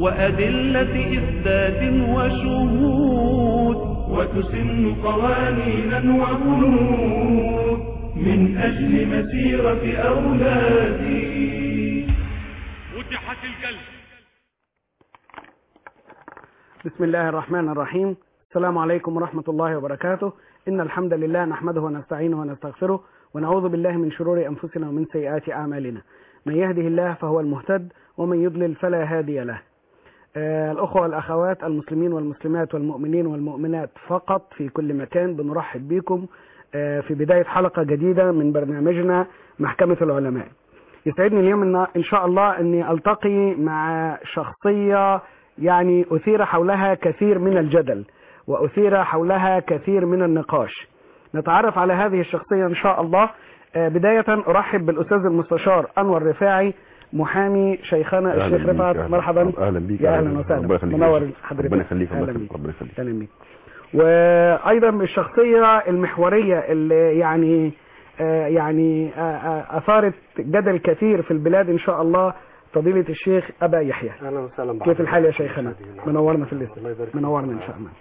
وأدلة إثبات وشهود وتسن قوانينا وبنود من أجل مسيرة أولادي فتحت الجلد بسم الله الرحمن الرحيم السلام عليكم ورحمة الله وبركاته إن الحمد لله نحمده ونستعينه ونستغفره ونعوذ بالله من شرور أنفسنا ومن سيئات أعمالنا من يهده الله فهو المهتد ومن يضلل فلا هادي له آه الأخوة والأخوات المسلمين والمسلمات والمؤمنين والمؤمنات فقط في كل مكان بنرحب بكم آه في بداية حلقة جديدة من برنامجنا محكمة العلماء يسعدني اليوم إن, إن شاء الله أني ألتقي مع شخصية يعني أثير حولها كثير من الجدل وأثير حولها كثير من النقاش نتعرف على هذه الشخصية إن شاء الله آه بداية أرحب بالأستاذ المستشار أنور رفاعي محامي شيخنا أهلا الشيخ بيك، رفعت أهلا. مرحبا اهلا بيك يا اهلا وسهلا ربنا يخليك منور يا شيخ. حضرتك ربنا يخليك اهلا الله بيك يخليك ربنا يخليك اهلا بيك وايضا الشخصيه المحوريه اللي يعني آه يعني آه آه اثارت جدل كثير في البلاد ان شاء الله فضيله الشيخ ابا يحيى اهلا وسهلا بحضرتك. كيف الحال يا شيخنا منورنا في الليست الله يبارك منورنا ان شاء الله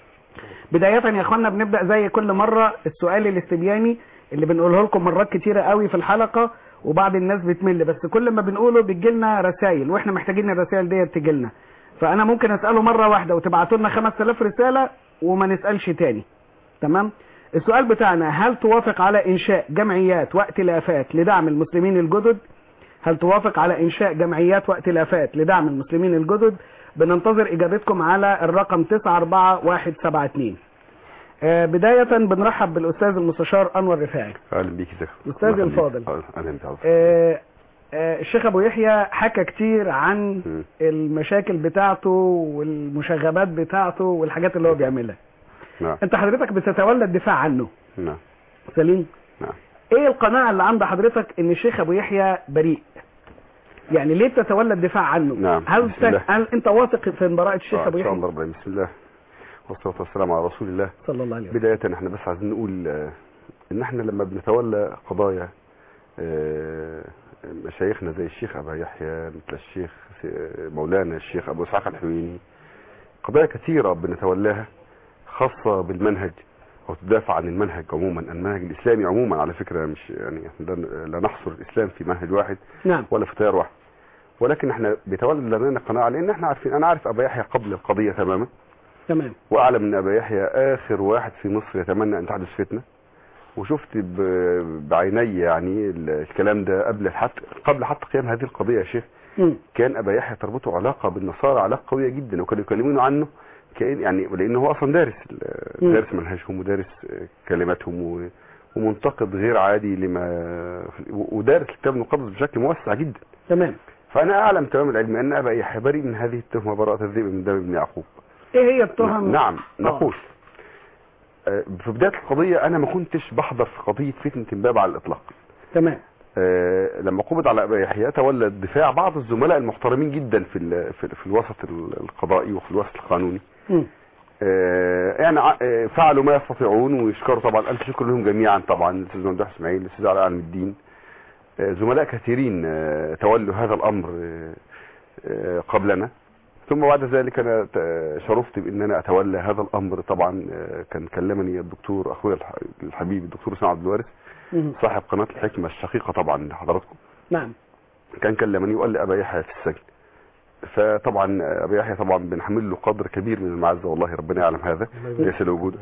بداية يا اخوانا بنبدأ زي كل مرة السؤال الاستبياني اللي بنقوله لكم مرات كتيرة قوي في الحلقة وبعض الناس بتمل بس كل ما بنقوله بتجيلنا رسائل واحنا محتاجين الرسائل ديت تجيلنا فانا ممكن اسأله مرة واحدة وتبعتوا لنا 5000 رسالة وما نسألش تاني تمام السؤال بتاعنا هل توافق على انشاء جمعيات وائتلافات لدعم المسلمين الجدد هل توافق على انشاء جمعيات وائتلافات لدعم المسلمين الجدد بننتظر اجابتكم على الرقم 94172 آه، بداية بنرحب بالاستاذ المستشار انور رفاعي اهلا بيك يا شيخ أستاذ الله يخليك. الفاضل. آه، اهلا بيك حضرتك. آه، آه، الشيخ ابو يحيى حكى كتير عن مم. المشاكل بتاعته والمشاغبات بتاعته والحاجات اللي هو بيعملها نعم انت حضرتك بتتولى الدفاع عنه نعم سليم نعم ايه القناعة اللي عند حضرتك ان الشيخ ابو يحيى بريء يعني ليه بتتولى الدفاع عنه نعم. هل, بسم الله. هل انت واثق في براءة الشيخ آه، ابو ان شاء يحيى الله رب العالمين بسم الله والصلاه والسلام على رسول الله صلى الله عليه وسلم بدايه احنا بس عايزين نقول آه، ان احنا لما بنتولى قضايا آه، مشايخنا زي الشيخ ابا يحيى مثل الشيخ آه، مولانا الشيخ ابو اسحاق الحويني قضايا كثيره بنتولاها خاصه بالمنهج او تدافع عن المنهج عموما المنهج الاسلامي عموما على فكره مش يعني احنا لا- لا نحصر الاسلام في منهج واحد نعم ولا في تيار واحد ولكن احنا بيتولد لدينا قناعه لان احنا عارفين انا عارف ابا يحيى قبل القضيه تماما تمام واعلم ان ابا يحيى اخر واحد في مصر يتمنى ان تحدث فتنه وشفت ب- بعيني يعني ال- الكلام ده قبل حتى قبل حتى قيام هذه القضيه يا شيخ مم. كان ابا يحيى تربطه علاقه بالنصارى علاقه قويه جدا وكانوا يكلمونه عنه كان يعني لانه هو اصلا دارس ال- مم. دارس منهجهم ودارس كلماتهم و- ومنتقد غير عادي لما ودارس الكتاب المقدس بشكل موسع جدا تمام فانا اعلم تمام العلم ان ابا يحيى بريء من هذه التهمه براءه الذئب من دم ابن يعقوب ايه هي التهم نعم آه. نقول آه، في بدايه القضيه انا ما كنتش بحضر في قضيه فتنه امبابه على الاطلاق تمام آه، لما قبض على ابا يحيى تولى الدفاع بعض الزملاء المحترمين جدا في ال- في, في الوسط ال- القضائي وفي الوسط القانوني مم. آه، يعني ع- آه، فعلوا ما يستطيعون ويشكروا طبعا الف شكر لهم جميعا طبعا الاستاذ ممدوح اسماعيل الاستاذ علاء علم الدين آه، زملاء كثيرين آه، تولوا هذا الامر آه، آه، قبلنا ثم بعد ذلك انا ت- شرفت بان انا اتولى هذا الامر طبعا آه، كان كلمني الدكتور اخويا الح- الحبيب الدكتور اسامه عبد الوارث مم. صاحب قناه الحكمه الشقيقه طبعا لحضراتكم نعم كان كلمني وقال لي ابا يحيى في السجن فطبعا ابا يحيى طبعا بنحمل له قدر كبير من المعزه والله ربنا يعلم هذا ليس لوجوده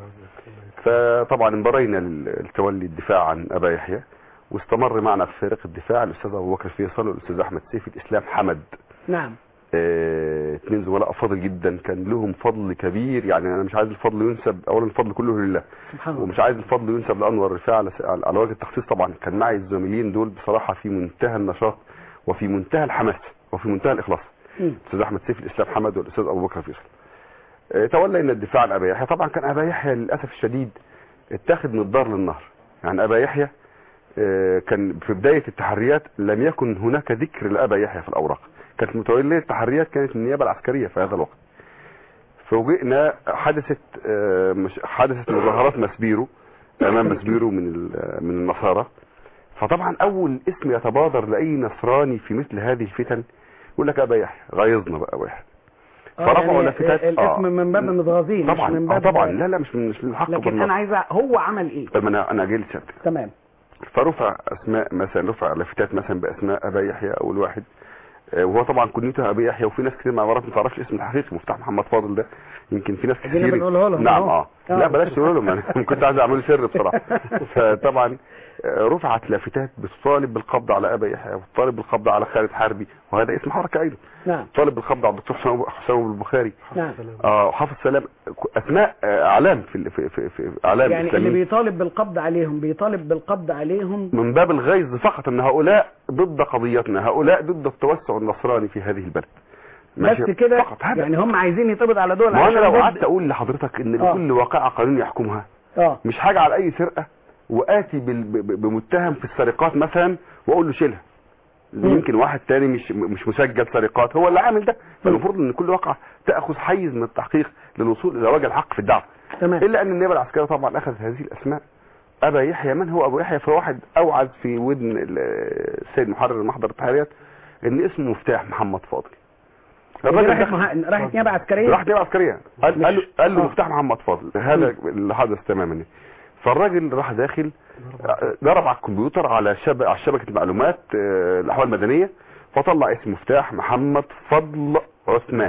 فطبعا انبرينا لتولي الدفاع عن ابا يحيى واستمر معنا في فريق الدفاع الاستاذ ابو بكر فيصل والاستاذ احمد سيف الاسلام حمد نعم آه، اثنين زملاء افاضل جدا كان لهم فضل كبير يعني انا مش عايز الفضل ينسب اولا الفضل كله لله سبحان الله ومش عايز الفضل ينسب لانور رفاعي على, على على وجه التخصيص طبعا كان معي الزميلين دول بصراحه في منتهى النشاط وفي منتهى الحماس وفي منتهى الاخلاص مم. الاستاذ احمد سيف الاسلام حمد والاستاذ ابو بكر فيصل آه، تولينا الدفاع عن ابا يحيى طبعا كان ابا يحيى للاسف الشديد اتاخد من الدار للنهر يعني ابا يحيى آه، كان في بدايه التحريات لم يكن هناك ذكر لابا يحيى في الاوراق كانت متوليه التحريات كانت النيابه العسكريه في هذا الوقت فوجئنا حدثت آه، مش حدثت مظاهرات مسبيرو امام مسبيرو من ال- من النصارى فطبعا اول اسم يتبادر لاي نصراني في مثل هذه الفتن يقول لك ابا يحيى غيظنا بقى واحد آه، فرفعوا يعني لافتات الاسم من باب متغاظين مش طبعا من آه باب طبعا لا لا مش من مش من الحق لكن بالنص. انا عايز أ- هو عمل ايه طب انا انا جاي لسيادتك تمام فرفع اسماء مثلا رفع لافتات مثلا باسماء ابا يحيى اول واحد آه، وهو طبعا كنيته ابي يحيى وفي ناس كتير ما عرفت ما تعرفش الاسم الحقيقي مفتاح محمد فاضل ده يمكن في ناس ادينا كتير بنقوله لهم نعم أهو. اه آه. لا بلاش تقول لهم انا كنت عايز اعمله سر بصراحه فطبعا آه، رفعت لافتات بتطالب بالقبض على ابا يحيى وتطالب بالقبض على خالد حربي وهذا اسم حركه ايضا نعم طالب بالقبض على الدكتور حسام حسام أبو البخاري نعم اه وحافظ سلام اسماء آه، اعلام في ال- في في, في اعلام يعني اللي إسلامية. بيطالب بالقبض عليهم بيطالب بالقبض عليهم من باب الغيظ فقط ان هؤلاء ضد قضيتنا هؤلاء ضد التوسع النصراني في هذه البلد ماشي؟ بس كده فقط هذا يعني هم عايزين يتقبض على دول ما انا عشان لو ضد- قعدت اقول لحضرتك ان آه. لكل واقعه قانون يحكمها اه مش حاجه على اي سرقه واتي بال- ب- ب- بمتهم في السرقات مثلا واقول له شيلها مم. يمكن واحد تاني مش مش مسجل سرقات هو اللي عامل ده فالمفروض ان كل واقعه تاخذ حيز من التحقيق للوصول الى وجه الحق في الدعوه تمام الا ان النيابه العسكريه طبعا اخذت هذه الاسماء ابا يحيى من هو ابو يحيى فواحد اوعز في ودن ال- السيد محرر محضر التحريات ان اسمه مفتاح محمد فاضل راحت دخل- مها... راحت نيابه عسكريه راح نيابه عسكريه قال قال له قال له آه. مفتاح محمد فاضل هذا اللي حدث تماما فالراجل راح داخل ضرب على الكمبيوتر على شب... على شبكه المعلومات آه، الاحوال المدنيه فطلع اسم مفتاح محمد فضل عثمان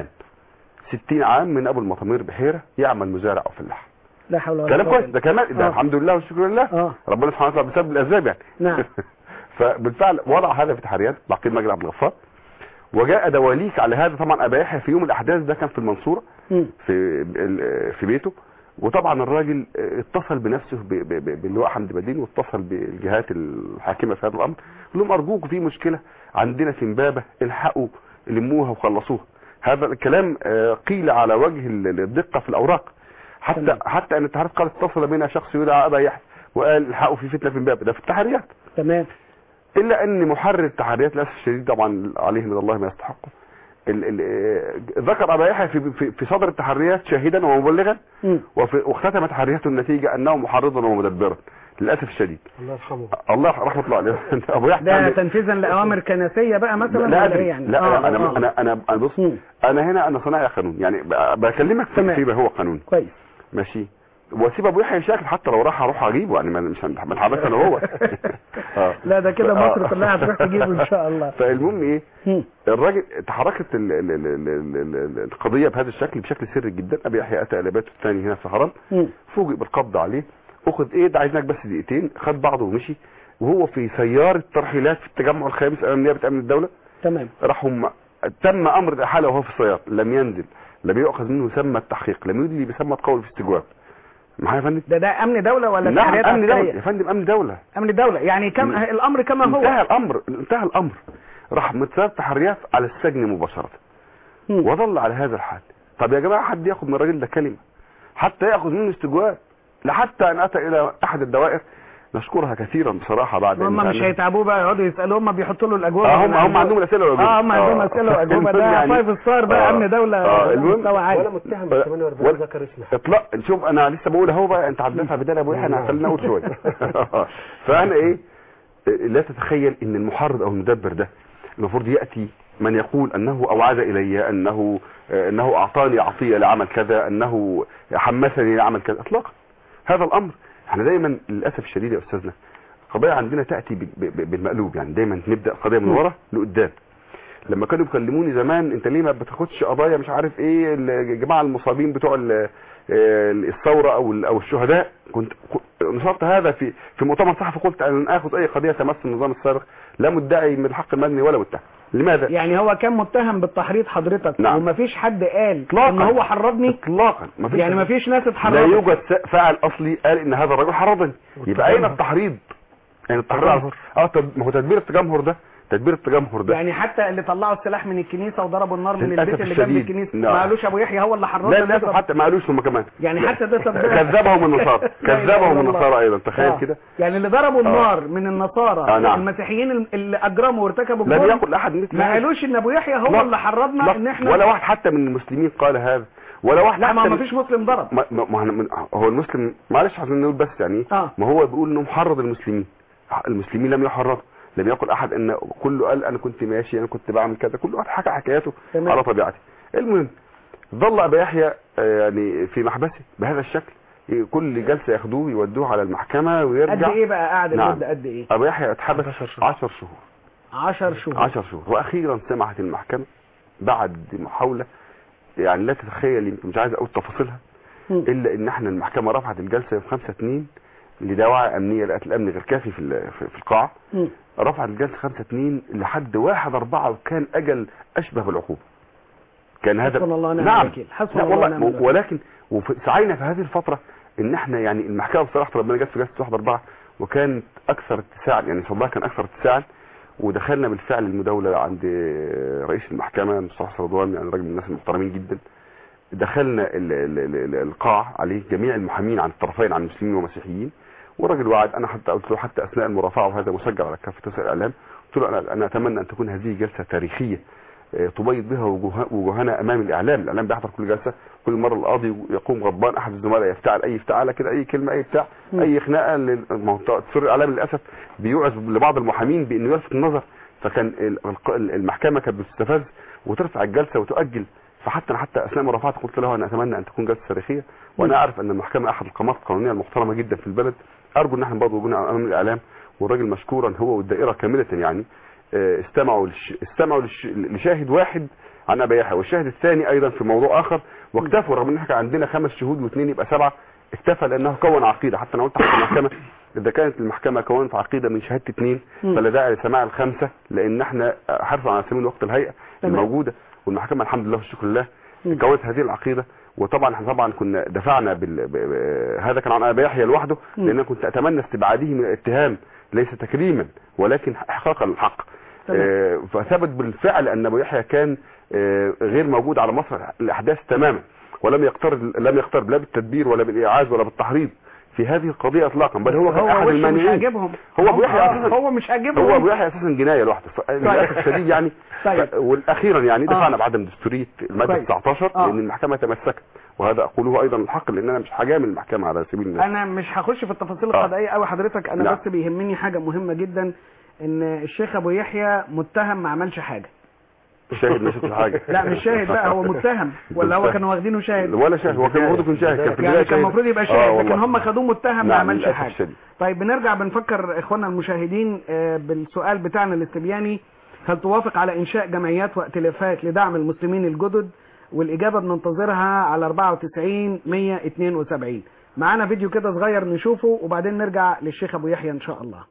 60 عام من ابو المطامير بحيره يعمل مزارع او فلاح لا حول ولا كلام قوة كويس ده كلام ده آه. الحمد لله والشكر لله اه ربنا سبحانه وتعالى بسبب الاسباب يعني نعم. فبالفعل وضع هذا في تحريات بعقيد مجد عبد الغفار وجاء دواليك على هذا طبعا ابا يحيى في يوم الاحداث ده كان في المنصوره مم. في ال- في بيته وطبعا الراجل اتصل بنفسه ب- ب- ب- باللواء حمد بدين واتصل بالجهات الحاكمه في هذا الامر قال لهم ارجوكم في مشكله عندنا في امبابه الحقوا لموها وخلصوها هذا الكلام آه، قيل على وجه ال- الدقه في الاوراق حتى تمام. حتى ان التحريات قال اتصل بنا شخص يدعى ابا يحيى وقال الحقوا في فتنه في امبابه ده في التحريات تمام الا ان محرر التحريات للاسف الشديد طبعا عليه من الله ما يستحقه ال ال آه، ذكر ابا يحيى في, في, في صدر التحريات شاهدا ومبلغا مم. وفي واختتم تحرياته النتيجه انه محرضا ومدبرا للاسف الشديد الله يرحمه الله رحمه الله عليه ابو يحيى ده كان- تنفيذا لاوامر كنسيه بقى مثلا لا ولا أدري. ايه يعني لا آه، انا آه. انا انا انا بص مم. انا هنا انا صناعي قانون يعني ب- بكلمك في تمام. فيما هو قانون كويس ماشي واسيب ابو يحيى شكل حتى لو راح اروح اجيبه يعني ما- مش هن- ما نحبس انا وهو آه. لا ده كده آه. مصر كلها هتروح تجيبه ان شاء الله فالمهم ايه مم. الراجل تحركت ال ال ال ال ال ال القضيه بهذا الشكل بشكل سري جدا ابي يحيى اتى الى بيته الثاني هنا في الهرم مم. فوجئ بالقبض عليه اخذ ايه ده عايزينك بس دقيقتين خد بعضه ومشي وهو في سياره ترحيلات في التجمع الخامس امام نيابه امن الدوله تمام راحوا م- تم امر الاحاله وهو في السياره لم ينزل لم يؤخذ منه سمى التحقيق لم يدلي بسمى قول في استجواب معايا يا فندم ده ده امن دوله ولا نعم تحريات امن دوله عسكريه يا فندم امن دوله امن دوله يعني كم مم. الامر كما انتهى هو الامر انتهى الامر راح متساب تحريات على السجن مباشره مم. وظل على هذا الحال طب يا جماعه حد ياخد من الراجل ده كلمه حتى ياخذ منه استجواب لحتى ان اتى الى احد الدوائر نشكرها كثيرا بصراحه بعد أن هم مش كان- هيتعبوه بقى يقعدوا يسالوا هم بيحطوا له الاجوبه اه هم من هم عندهم الاسئله واجوبه اه هم عندهم اسئله واجوبه المهم ده يعني- فايف ستار بقى آه. امن دوله آه، المهم مستوى عالي ولا متهم ولا- ب 48 ولا- ذكر اسمه اطلاق شوف انا لسه بقول اهو بقى انت هتدافع بدال ابو يحيى انا خليني اقول شويه فانا ايه لا تتخيل ان المحرض او المدبر ده المفروض ياتي من يقول انه اوعد الي انه انه اعطاني عطيه لعمل كذا انه حمسني لعمل كذا اطلاقا هذا الامر احنا دايما للاسف الشديد يا استاذنا القضايا عندنا تاتي ب- ب- بالمقلوب يعني دايما نبدا القضيه من ورا لقدام لما كانوا بيكلموني زمان انت ليه ما بتاخدش قضايا مش عارف ايه الجماعه المصابين بتوع ال- ال- الثوره او ال- او الشهداء كنت ك- نشرت هذا في في مؤتمر صحفي قلت ان لن اخذ اي قضيه تمس النظام السابق لا مدعي من الحق المدني ولا متهم لماذا يعني هو كان متهم بالتحريض حضرتك نعم. ومفيش حد قال إطلاقاً. ان هو حرضني اطلاقا ما فيش يعني مفيش ناس لا اتحرضت يوجد س- فاعل اصلي قال ان هذا الرجل حرضني يبقى اين التحريض يعني التحريض اه طب ما هو تدبير التجمهر ده تدبير التجمهر ده يعني حتى اللي طلعوا السلاح من الكنيسه وضربوا النار من للأسف البيت اللي جنب الشديد. الكنيسه نعم. ما قالوش ابو يحيى هو اللي حرضنا لا للاسف حتى ما قالوش هم كمان يعني لا. حتى ده تبدأ- كذبهم النصارى لا إله كذبهم إلا الله. النصارى ايضا تخيل آه. كده يعني اللي ضربوا النار من النصارى آه، نعم. المسيحيين اللي اجرموا وارتكبوا لم الجرم يقل احد مثل ما هذا. قالوش ان ابو يحيى هو لا. اللي حرضنا لا. ان احنا ولا واحد حتى من المسلمين قال هذا ولا واحد لا حتى ما من- ما فيش مسلم ضرب ما, ما, ما احنا من هو المسلم معلش عشان نقول بس يعني إيه؟ اه ما هو بيقول انه محرض المسلمين المسلمين لم يحرضوا لم يقل احد ان كله قال انا كنت ماشي انا كنت بعمل كذا كل واحد حكى حكاياته تمام. على طبيعته المهم ظل ابا يحيى آه، يعني في محبسه بهذا الشكل كل جلسه ياخدوه يودوه على المحكمه قد ويرجع ايه بقى قاعد نعم. المده قد ايه ابا يحيى اتحبس 10 شهور 10 شهور 10 شهور واخيرا سمحت المحكمه بعد محاوله يعني لا تتخيل يمكن مش عايز اقول تفاصيلها مم. الا ان احنا المحكمه رفعت الجلسه يوم 5 2 لدواعي امنيه لقت الامن غير كافي في ال- في في القاعه مم. رفعت الجلسه 5 2 لحد 1 4 وكان اجل اشبه بالعقوبه كان هذا حسبنا الله ونعم نعم الوكيل. حسبنا لا الله والله ونعم و- الوكيل. ولكن وف- سعينا في هذه الفتره ان احنا يعني المحكمه بصراحه ربنا جت في جلسه 1 4 وكانت اكثر اتساعا يعني صدرها كان اكثر اتساعا ودخلنا بالفعل المداوله عند رئيس المحكمه مصطفى رضوان يعني راجل من الناس المحترمين جدا دخلنا ال ال ال ال القاعه عليه جميع المحامين عن الطرفين عن المسلمين والمسيحيين والراجل وعد انا حتى قلت له حتى اثناء المرافعه وهذا مسجل على كافه وسائل الاعلام قلت له انا, أنا اتمنى ان تكون هذه جلسه تاريخيه آه، تبيض بها وجوه- وجوهنا امام الاعلام الاعلام بيحضر كل جلسه كل مره القاضي يقوم غضبان احد الزملاء يفتعل اي افتعاله كده اي كلمه اي بتاع مم. اي خناقه لل- ما هو سر الاعلام للاسف بيوعظ لبعض المحامين بانه يلفت النظر فكان ال- الق- المحكمه كانت بتستفز وترفع الجلسه وتؤجل فحتى انا حتى اثناء مرافعتي قلت له انا اتمنى ان تكون جلسه تاريخيه وانا اعرف ان المحكمه احد القامات القانونيه المحترمه جدا في البلد ارجو ان احنا برضه وجودنا امام الاعلام والراجل مشكورا هو والدائره كامله يعني آه، استمعوا للش... استمعوا للش... لشاهد واحد عن ابا يحيى والشاهد الثاني ايضا في موضوع اخر واكتفوا رغم ان احنا كان عندنا خمس شهود واثنين يبقى سبعه اكتفى لانه كون عقيده حتى انا قلت حتى المحكمه اذا كانت المحكمه كونت عقيده من شهاده اثنين مم. فلا داعي لسماع الخمسه لان احنا حرصا على سبيل وقت الهيئه تمام. الموجوده والمحكمه الحمد لله والشكر لله مم. كونت هذه العقيده وطبعا احنا طبعا كنا دفعنا بال... ب... ب... هذا كان عن ابي يحيى لوحده مم. لان انا كنت اتمنى استبعاده من الاتهام ليس تكريما ولكن احقاقا للحق تمام. آه، فثبت بالفعل ان ابو يحيى كان آه، غير موجود على مسرح الاحداث تماما ولم يقترب لم يقترب لا بالتدبير ولا بالايعاز ولا بالتحريض في هذه القضيه اطلاقا بل هو كان هو احد وشه مش المانعين عاجبهم هو ابو يحيى آه، أساساً- هو مش عاجبهم هو ابو يحيى اساسا جنايه لوحده ف- للاسف الشديد يعني طيب. ف- والاخيرا يعني آه. دفعنا بعدم دستوريه الماده كويس. 19 آه. لان المحكمه تمسكت وهذا اقوله ايضا الحق لان انا مش هجامل المحكمه على سبيل المثال انا مش هخش في التفاصيل آه. القضائيه قوي حضرتك انا لا. بس بيهمني حاجه مهمه جدا ان الشيخ ابو يحيى متهم ما عملش حاجه شاهد ما شفتش حاجه لا مش شاهد بقى هو متهم ولا هو متهم. كانوا واخدينه شاهد ولا شاهد هو كان المفروض يكون شاهد كان في يعني البدايه كان شاهد. المفروض يبقى آه شاهد لكن والله. هم خدوه متهم ما نعم، عملش للأسف حاجه الشديد. طيب بنرجع بنفكر اخواننا المشاهدين آه، بالسؤال بتاعنا الاستبياني هل توافق على انشاء جمعيات وائتلافات لدعم المسلمين الجدد والاجابه بننتظرها على 94 172 معانا فيديو كده صغير نشوفه وبعدين نرجع للشيخ ابو يحيى ان شاء الله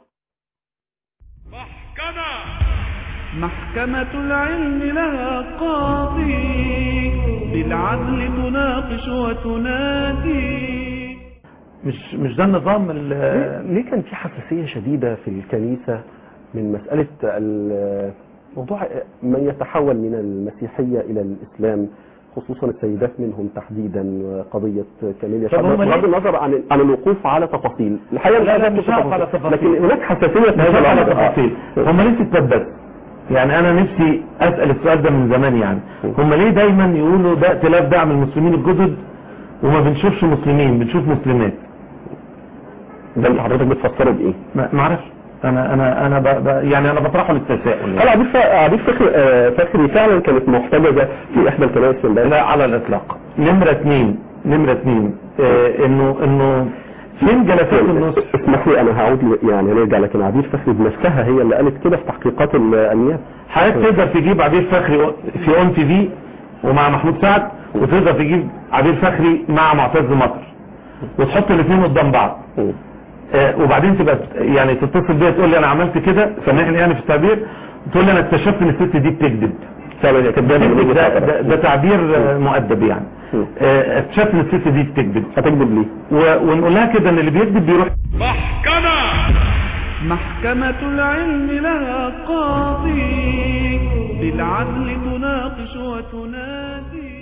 محكمة محكمة العلم لها قاضي بالعدل تناقش وتنادي مش مش ده النظام ال- ليه ليه كان في حساسية شديدة في الكنيسة من مسألة ال- موضوع من يتحول من المسيحية إلى الإسلام خصوصا السيدات منهم تحديدا قضية كاميليا طب شعب هم ليه- بغض النظر عن عن الوقوف على تفاصيل الحقيقة لا، لا، عايز مش أدخل في هقف على تفاصيل. لكن هناك حساسية في مش هذا على الأمر. تفاصيل آه. هم ليه ستات بس يعني انا نفسي اسال السؤال ده من زمان يعني هم ليه دايما يقولوا ده ائتلاف دعم المسلمين الجدد وما بنشوفش مسلمين بنشوف مسلمات ده اللي حضرتك بتفسره بإيه؟ ما ما اعرفش انا انا انا ب... ب... يعني انا بطرحه للتساؤل هل يعني. عبيد ف- عبيد فخري آه، فخري فعلا كانت محتجزة في إحدى الكنائس في امبارح؟ لا على الاطلاق نمره اثنين نمره اثنين آه انه انه فين جلسات النص اسمح لي انا هعود ل- يعني هنرجع لكن عبير فخري بنفسها هي اللي قالت كده في تحقيقات ال- النيابه حضرتك تقدر تجيب عبير فخري في اون تي في ومع محمود سعد وتقدر تجيب عبير فخري مع معتز مطر وتحط الاثنين قدام بعض مم. آه، وبعدين تبقى ت- يعني تتصل بيا تقول لي انا عملت كده سامحني يعني في التعبير تقول لي انا اكتشفت ان الست دي بتكذب فعلا هي كدابه من بتكذب وجهة ده, ده, نظرك. ده تعبير آه، مؤدب يعني مم. آه، اكتشفت ان الست دي بتكذب هتكذب ليه؟ و- ونقول لها كده ان اللي بيكذب بيروح محكمة محكمة العلم لها قاضي بالعدل تناقش وتنادي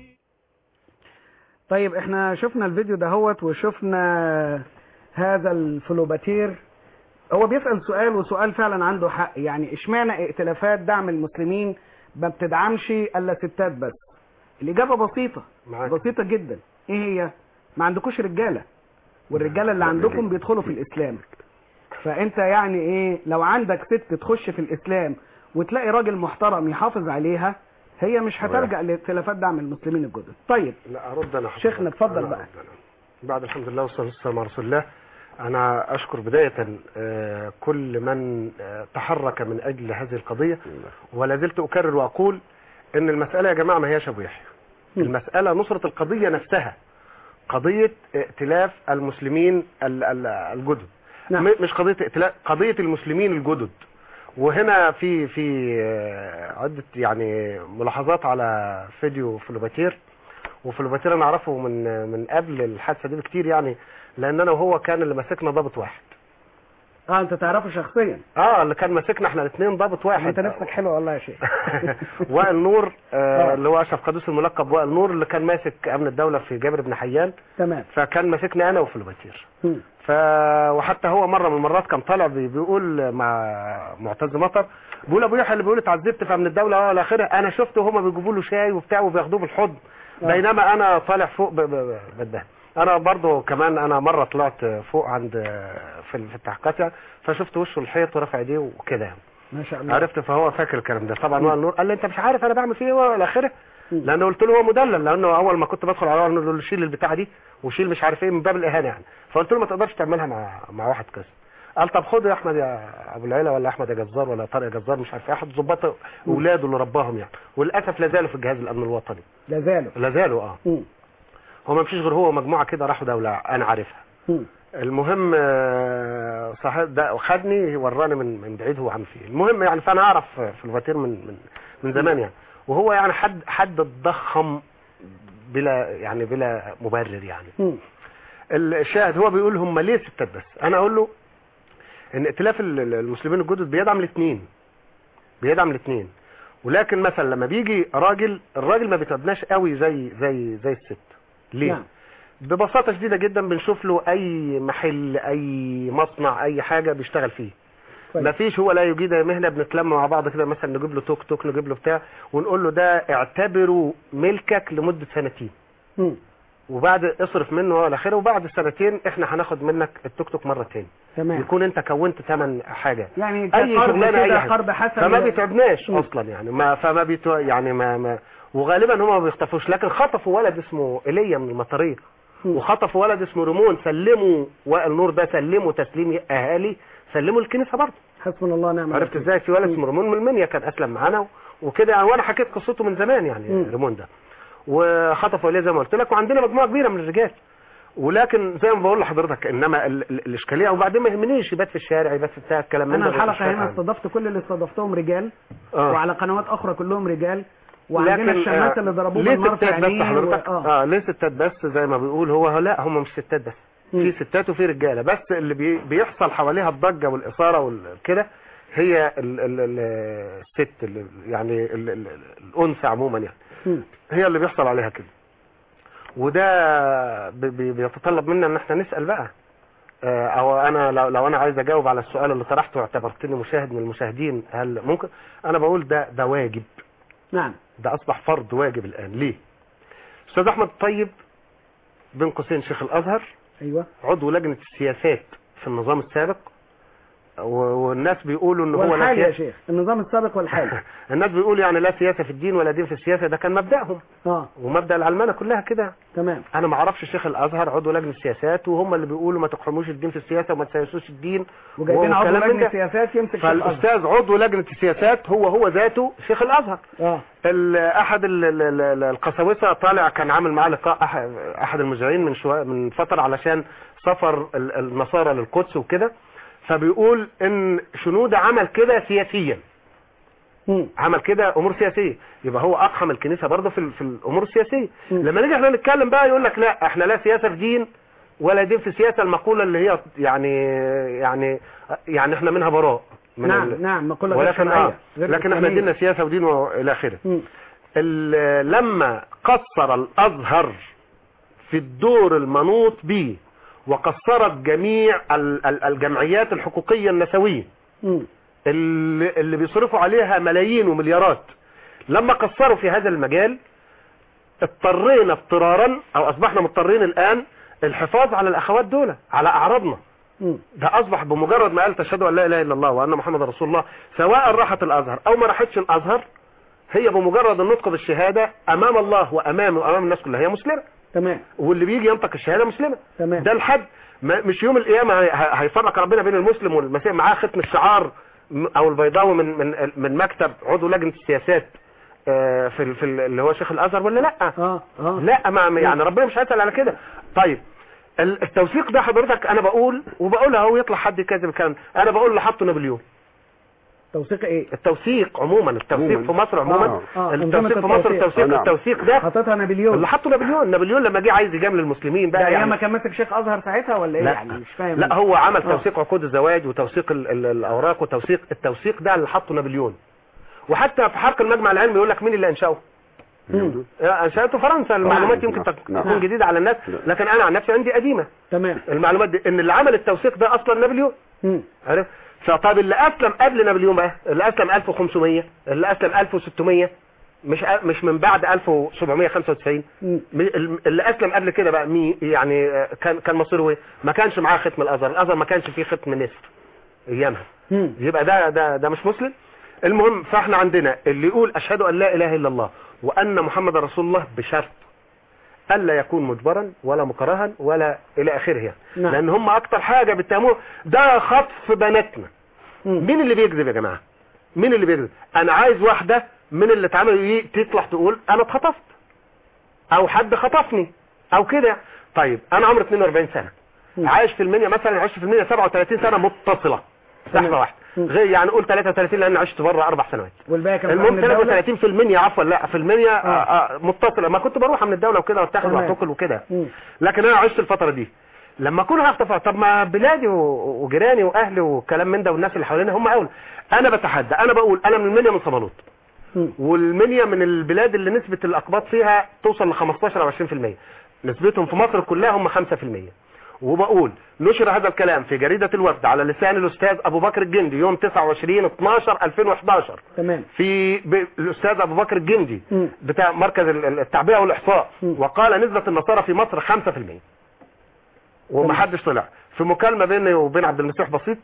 طيب احنا شفنا الفيديو دهوت وشفنا هذا الفلوباتير هو بيسأل سؤال وسؤال فعلا عنده حق يعني اشمعنى ائتلافات دعم المسلمين ما بتدعمش الا ستات بس الاجابة بسيطة معاك. بسيطة جدا ايه هي ما عندكوش رجالة والرجالة اللي عندكم بيدخلوا في الاسلام فانت يعني ايه لو عندك ست تخش في الاسلام وتلاقي راجل محترم يحافظ عليها هي مش هترجع لائتلافات دعم المسلمين الجدد طيب لا ارد انا حضرتك. شيخنا اتفضل أنا بقى. أرد أنا. بعد الحمد لله والصلاه والسلام على رسول الله انا اشكر بدايه آه، كل من آه، تحرك من اجل هذه القضيه ولا زلت اكرر واقول ان المساله يا جماعه ما هياش ابو يحيى م. المساله نصره القضيه نفسها قضيه ائتلاف المسلمين ال- ال- الجدد نعم. م- مش قضيه ائتلاف قضيه المسلمين الجدد وهنا في في آه، عده يعني ملاحظات على فيديو فلوباتير وفلوباتير انا اعرفه من من قبل الحادثه دي بكتير يعني لان انا وهو كان اللي ماسكنا ضابط واحد اه انت تعرفه شخصيا اه اللي كان ماسكنا احنا الاثنين ضابط واحد انت نفسك حلو والله يا شيخ وائل نور آه. آه اللي هو اشرف قدوس الملقب وائل نور اللي كان ماسك امن الدوله في جابر بن حيان تمام فكان ماسكني انا وفلوباتير مم. ف وحتى هو مره من المرات كان طالع بي- بيقول مع معتز مطر بيقول ابو يحيى اللي بيقول اتعذبت في امن الدوله اه اخره انا شفته هما بيجيبوا له شاي وبتاع وبياخدوه بالحضن آه. بينما انا طالع فوق ب- ب- بده انا برضو كمان انا مره طلعت فوق عند في في التحقيقات يعني فشفت وشه الحيط ورفع ايديه وكده يعني ما شاء الله عرفت فهو فاكر الكلام ده طبعا وائل نور قال لي انت مش عارف انا بعمل فيه ايه والى اخره مم. لان قلت له هو مدلل لانه اول ما كنت بدخل على وائل نور له شيل البتاعه دي وشيل مش عارف ايه من باب الاهانه يعني فقلت له ما تقدرش تعملها مع مع واحد كذا قال طب خد يا احمد يا ابو العيله ولا احمد يا جزار ولا طارق يا جزار مش عارف ايه احد ظباط اولاده اللي رباهم يعني وللاسف لا زالوا في الجهاز الامن الوطني لا زالوا لا زالوا اه مم. هو ما فيش غير هو ومجموعه كده راحوا دوله انا عارفها مم. المهم آه، صاحب ده خدني وراني من من بعيد هو عامل فيه المهم يعني فانا اعرف في الفاتير من من من زمان يعني وهو يعني حد حد اتضخم بلا يعني بلا مبرر يعني مم. الشاهد هو بيقول هم ليه ستات بس انا اقول له ان ائتلاف ال- ال- المسلمين الجدد بيدعم الاثنين بيدعم الاثنين ولكن مثلا لما بيجي راجل الراجل ما بيتعبناش قوي زي زي زي الست ليه نعم. ببساطه شديده جدا بنشوف له اي محل اي مصنع اي حاجه بيشتغل فيه كويس. ما فيش هو لا يجيد مهنه بنتلم مع بعض كده مثلا نجيب له توك توك نجيب له بتاع ونقول له ده اعتبره ملكك لمده سنتين مم. وبعد اصرف منه والى اخره وبعد سنتين احنا هناخد منك التوك توك مره تاني تمام يكون انت كونت ثمن حاجه يعني اي كقرض شغلانه اي كده حاجه قرض حسن فما بيتعبناش مم. اصلا يعني ما فما بيتو يعني ما, ما وغالبا هم ما بيخطفوش لكن خطفوا ولد اسمه ايليا من المطريه مم. وخطفوا ولد اسمه ريمون سلموا وائل نور ده سلموا تسليم اهالي سلموا الكنيسه برضه حسبنا الله ونعم عرفت الوكيل. ازاي في ولد اسمه ريمون من المنيا كان اسلم معانا وكده يعني وانا حكيت قصته من زمان يعني مم. ريمون ده وخطفوا اليه زي ما قلت لك وعندنا مجموعه كبيره من الرجال ولكن زي ما بقول لحضرتك انما ال- ال- الاشكاليه وبعدين ما يهمنيش يبات في الشارع يبات في بتاع الكلام من انا ده مش الحلقه فارق هنا عني. استضفت كل اللي استضفتهم رجال آه. وعلى قنوات اخرى كلهم رجال وعندنا لكن، الشمات آه، اللي ضربوه ليه بالنار في ستات بس عينيه حضرتك و- اه اه ليه ستات بس زي ما بيقول هو لا هم مش ستات بس مم. في ستات وفي رجاله بس اللي بي بيحصل حواليها الضجه والاثاره وكده هي ال ال ال الست اللي يعني ال ال الانثى عموما يعني مم. هي اللي بيحصل عليها كده وده بي- بي- بيتطلب منا ان احنا نسال بقى آه، او انا لو, لو انا عايز اجاوب على السؤال اللي طرحته واعتبرتني مشاهد من المشاهدين هل ممكن انا بقول ده ده واجب نعم ده اصبح فرض واجب الان ليه استاذ احمد الطيب بين قوسين شيخ الازهر ايوه عضو لجنه السياسات في النظام السابق و- والناس بيقولوا ان هو لا والحالي يا سياسة شيخ النظام السابق والحالي الناس بيقولوا يعني لا سياسه في الدين ولا دين في السياسه ده كان مبداهم اه ومبدا العلمانه كلها كده تمام انا ما اعرفش شيخ الازهر عضو لجنه السياسات وهم اللي بيقولوا ما تقحموش الدين في السياسه وما تسيسوش الدين وجايبين عضو وكلام من لجنه ده. سياسات يمسك في الأزهر. فالاستاذ عضو لجنه السياسات هو هو ذاته شيخ الازهر اه ال- احد ال- ال- ال- ال- القساوسه طالع كان عامل معاه لقاء أح- احد المذيعين من شويه من فتره علشان سفر ال- النصارى للقدس وكده فبيقول ان شنودة عمل كده سياسيا مم. عمل كده امور سياسيه يبقى هو اقحم الكنيسه برضه في, ال- في الامور السياسيه مم. لما نيجي احنا نتكلم بقى يقول لك لا احنا لا سياسه في دين ولا دين في سياسه المقوله اللي هي يعني يعني يعني احنا منها براء من نعم ال- نعم مقولة غير ولكن شرعية آه غير لكن احنا إسلامية. ديننا سياسه ودين والى اخره مم. ال- لما قصر الازهر في الدور المنوط به وقصرت جميع ال- ال- الجمعيات الحقوقيه النسويه مم. اللي, اللي بيصرفوا عليها ملايين ومليارات لما قصروا في هذا المجال اضطرينا اضطرارا او اصبحنا مضطرين الان الحفاظ على الاخوات دول على اعراضنا مم. ده اصبح بمجرد ما قال تشهد ان لا اله الا الله وان محمد رسول الله سواء راحت الازهر او ما راحتش الازهر هي بمجرد النطق بالشهاده امام الله وامام وامام الناس كلها هي مسلمه تمام واللي بيجي ينطق الشهاده مسلمه تمام. ده الحد ما مش يوم القيامه هي- هيفرق ربنا بين المسلم والمسيح معاه ختم الشعار م- او البيضاوي من من من مكتب عضو لجنه السياسات آه، في ال- في ال- اللي هو شيخ الازهر ولا لا اه اه لا ما يعني ربنا مش هيسال على كده طيب ال- التوثيق ده حضرتك انا بقول وبقولها اهو يطلع حد كاذب الكلام ده. انا بقول اللي حطه نابليون توثيق ايه التوثيق عموما التوثيق عموماً. في مصر عموما آه، آه، التوثيق أنظمة في مصر التوثيق. التوثيق آه، نعم. التوثيق ده حطيتها نابليون اللي حطه نابليون نابليون لما جه عايز يجامل المسلمين ده بقى ايام يعني ما كان ماسك شيخ ازهر ساعتها ولا ايه لا. يعني مش فاهم لا هو عمل آه. توثيق عقود الزواج وتوثيق ال ال الاوراق وتوثيق التوثيق ده اللي حطه نابليون وحتى في حرق المجمع العلمي يقول لك مين اللي انشاه مم. انشاته فرنسا المعلومات يمكن نعم. تك- نعم. تكون جديده على الناس نعم. لكن انا عن نفسي عندي قديمه تمام المعلومات دي ان اللي عمل التوثيق ده اصلا نابليون مم. عارف فطب اللي اسلم قبل نابليون بقى اللي اسلم 1500 اللي اسلم 1600 مش أ- مش من بعد 1795 مم. م- ال- اللي اسلم قبل كده بقى مي يعني آه، كان كان مصيره ايه ما كانش معاه ختم الازهر الازهر ما كانش فيه ختم نسر ايامها مم. يبقى ده ده ده مش مسلم المهم فاحنا عندنا اللي يقول اشهد ان لا اله الا الله وان محمد رسول الله بشرط الا يكون مجبرا ولا مكرها ولا الى اخره يعني نعم. لان هم اكتر حاجه بيتهموه ده خطف بناتنا مم. مين اللي بيكذب يا جماعه مين اللي بيكذب انا عايز واحده من اللي اتعملوا دي تطلع تقول انا اتخطفت او حد خطفني او كده طيب انا عمري 42 سنه مم. عايش في المنيا مثلا عشت في المنيا 37 سنه متصله تمام. لحظه واحده مم. غير يعني قول 33 لان عشت بره اربع سنوات والباقي كان المهم من الدولة 33 في المنيا عفوا لا في المنيا آه. آه. آه متصله ما كنت بروح من الدوله وكده واتاخد تمام. واعتقل وكده مم. لكن انا عشت الفتره دي لما اكون هخطف طب ما بلادي و- وجيراني واهلي وكلام من ده والناس اللي حوالينا هم اولى انا بتحدى انا بقول انا من المنيا من صمالوط مم. والمنيا من البلاد اللي نسبة الأقباط فيها توصل ل 15 أو 20% نسبتهم في مصر كلها هم 5% وبقول نشر هذا الكلام في جريدة الوفد على لسان الأستاذ أبو بكر الجندي يوم 29 12 2011 تمام في ب... الأستاذ أبو بكر الجندي مم. بتاع مركز ال- ال- التعبئة والإحصاء مم. وقال نسبة النصارى في مصر 5% ومحدش طلع في مكالمة بيني وبين عبد المسيح بسيط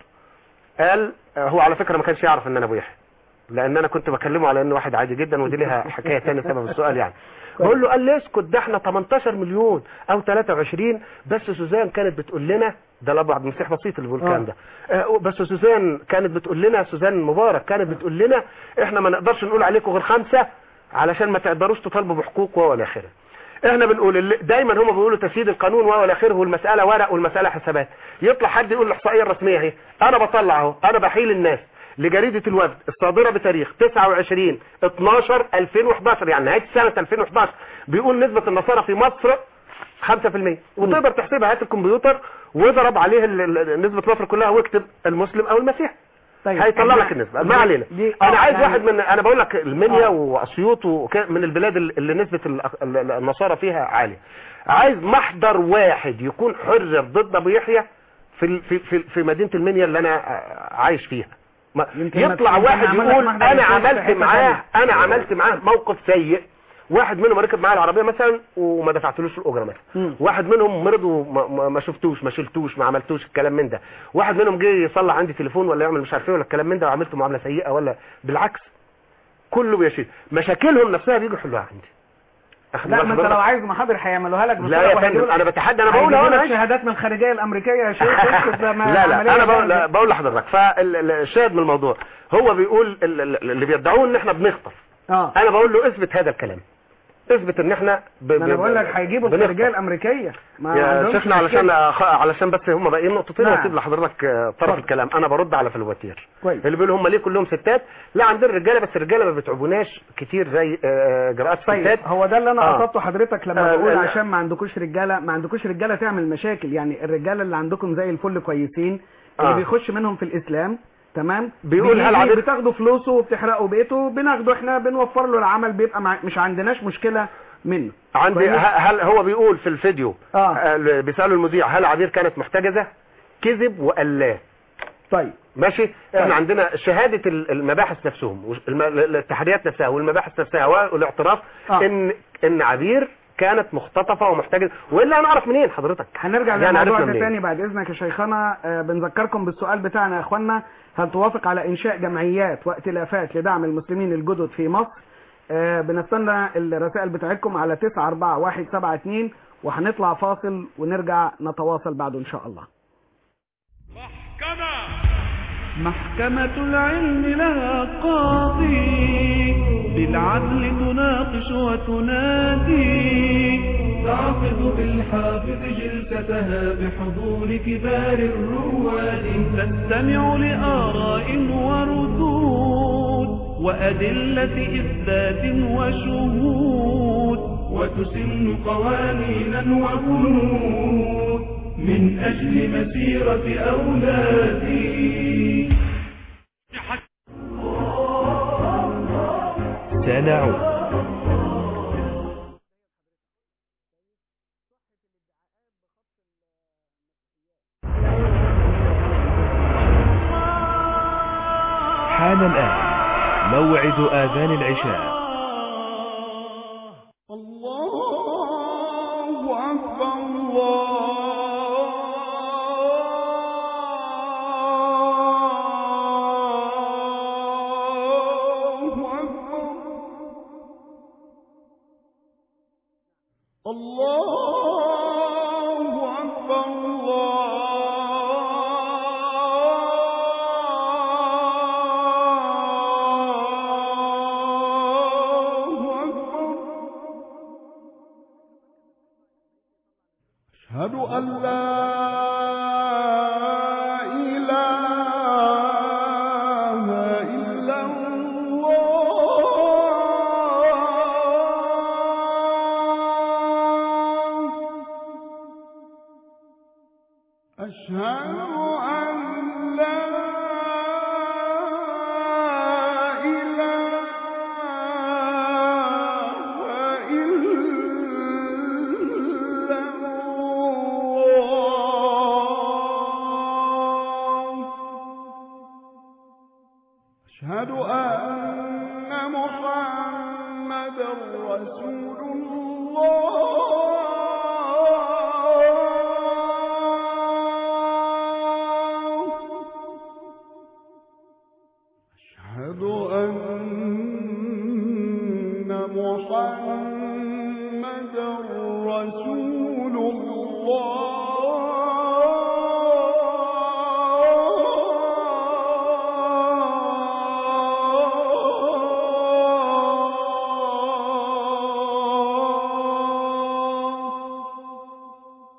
قال آه، هو على فكرة ما كانش يعرف ان انا ابو يحيى لان انا كنت بكلمه على انه واحد عادي جدا ودي لها حكايه ثانيه سبب السؤال يعني بقول له قال لي اسكت ده احنا 18 مليون او 23 بس سوزان كانت بتقول لنا ده الابو عبد المسيح بسيط اللي بيقول الكلام آه. ده آه، بس سوزان كانت بتقول لنا سوزان مبارك كانت بتقول لنا احنا ما نقدرش نقول عليكم غير خمسه علشان ما تقدروش تطالبوا بحقوق والى اخره احنا بنقول اللي دايما هم بيقولوا تسييد القانون والى اخره والمساله ورق والمساله حسابات يطلع حد يقول الاحصائيه الرسميه اهي انا بطلع اهو انا بحيل الناس لجريده الوفد الصادره بتاريخ 29 12 2011 يعني نهايه سنه 2011 بيقول نسبه النصارى في مصر 5% وتقدر تحسبها هات الكمبيوتر واضرب عليه ال- ال- نسبه مصر كلها واكتب المسلم او المسيح طيب هيطلع إحنا- لك النسبه ما علينا دي- انا آه، عايز يعني- واحد من انا بقول لك المنيا آه. واسيوط وك- من البلاد ال- اللي نسبه ال- ال- النصارى فيها عاليه عايز محضر واحد يكون حرر ضد ابو يحيى في ال- في في, في مدينه المنيا اللي انا آه، عايش فيها ما- يمكن يطلع ما- يمكن واحد نعمل لك يقول محضر انا يكون في عملت حتة معاه تانية. انا عملت معاه موقف سيء واحد منهم ركب معايا العربيه مثلا وما دفعتلوش الاجره مثلا مم. واحد منهم مرض وما ما- ما شفتوش ما شلتوش ما عملتوش الكلام من ده واحد منهم جه يصلح عندي تليفون ولا يعمل مش عارف ايه ولا الكلام من ده وعملت معامله سيئه ولا بالعكس كله بيشيل مشاكلهم نفسها بيجوا يحلوها عندي أخد لا بالك ما انت حضرتك؟ لو عايز محاضر هيعملوها لك لا يا فندم انا بتحدى انا بقول اهو انا عايش شهادات من الخارجيه الامريكيه يا شيخ اسكت ده ما لا لا عملية انا بقول جامدة. لا بقول لحضرتك فالشاهد من الموضوع هو بيقول ال- ال- اللي بيدعوه ان احنا بنخطف اه انا بقول له اثبت هذا الكلام اثبت ان احنا ب... ما انا ب- بقول لك هيجيبوا بنخطف. الخارجيه الامريكيه ما يا عندهمش شيخنا علشان مشكلة. أخ... علشان بس هم باقيين نقطتين نعم. واسيب لحضرتك آه، طرف اتفضل. الكلام انا برد على فلواتير كويس اللي بيقولوا هم ليه كلهم ستات لا عندنا رجاله بس الرجاله ما بتعبوناش كتير زي آه، جراءات طيب ستات هو ده اللي انا آه. قصدته حضرتك لما آه، بقول لا. عشان ما عندكوش رجاله ما عندكوش رجاله تعمل مشاكل يعني الرجاله اللي عندكم زي الفل كويسين اللي آه. بيخش منهم في الاسلام تمام بيقول بيجي هل عدد- بتاخدوا فلوسه وبتحرقوا بيته بناخده احنا بنوفر له العمل بيبقى مع... مش عندناش مشكله منه عندي كويس؟ ه- هل هو بيقول في الفيديو آه. آه، بيسالوا المذيع هل عبير كانت محتجزه كذب وقال لا طيب ماشي احنا طيب. عندنا شهادة ال- المباحث نفسهم والم- ال- التحريات نفسها والمباحث نفسها والاعتراف آه. ان ان عبير كانت مختطفة ومحتجزة والا هنعرف منين حضرتك هنرجع يعني للموضوع عرفنا ده منين؟ تاني بعد اذنك يا شيخنا آه، بنذكركم بالسؤال بتاعنا يا اخوانا هل توافق على انشاء جمعيات وائتلافات لدعم المسلمين الجدد في مصر آه، بنستنى الرسائل بتاعتكم على 941172 وهنطلع فاصل ونرجع نتواصل بعده ان شاء الله محكمة محكمة العلم لها قاضي بالعدل تناقش وتنادي تعقد بالحافظ جلستها بحضور كبار الرواد تستمع لآراء وردود وأدلة إثبات وشهود وتسن قوانينا وبنود من أجل مسيرة أولادي سنعود حان الآن موعد آذان العشاء الله أكبر الله أكبر الله أكبر الله أكبر أشهد أن لا إله إلا الله أشهد أن لا إله إلا الله أشهد أن محمد رسول الله أشهد أن محمد رسول الله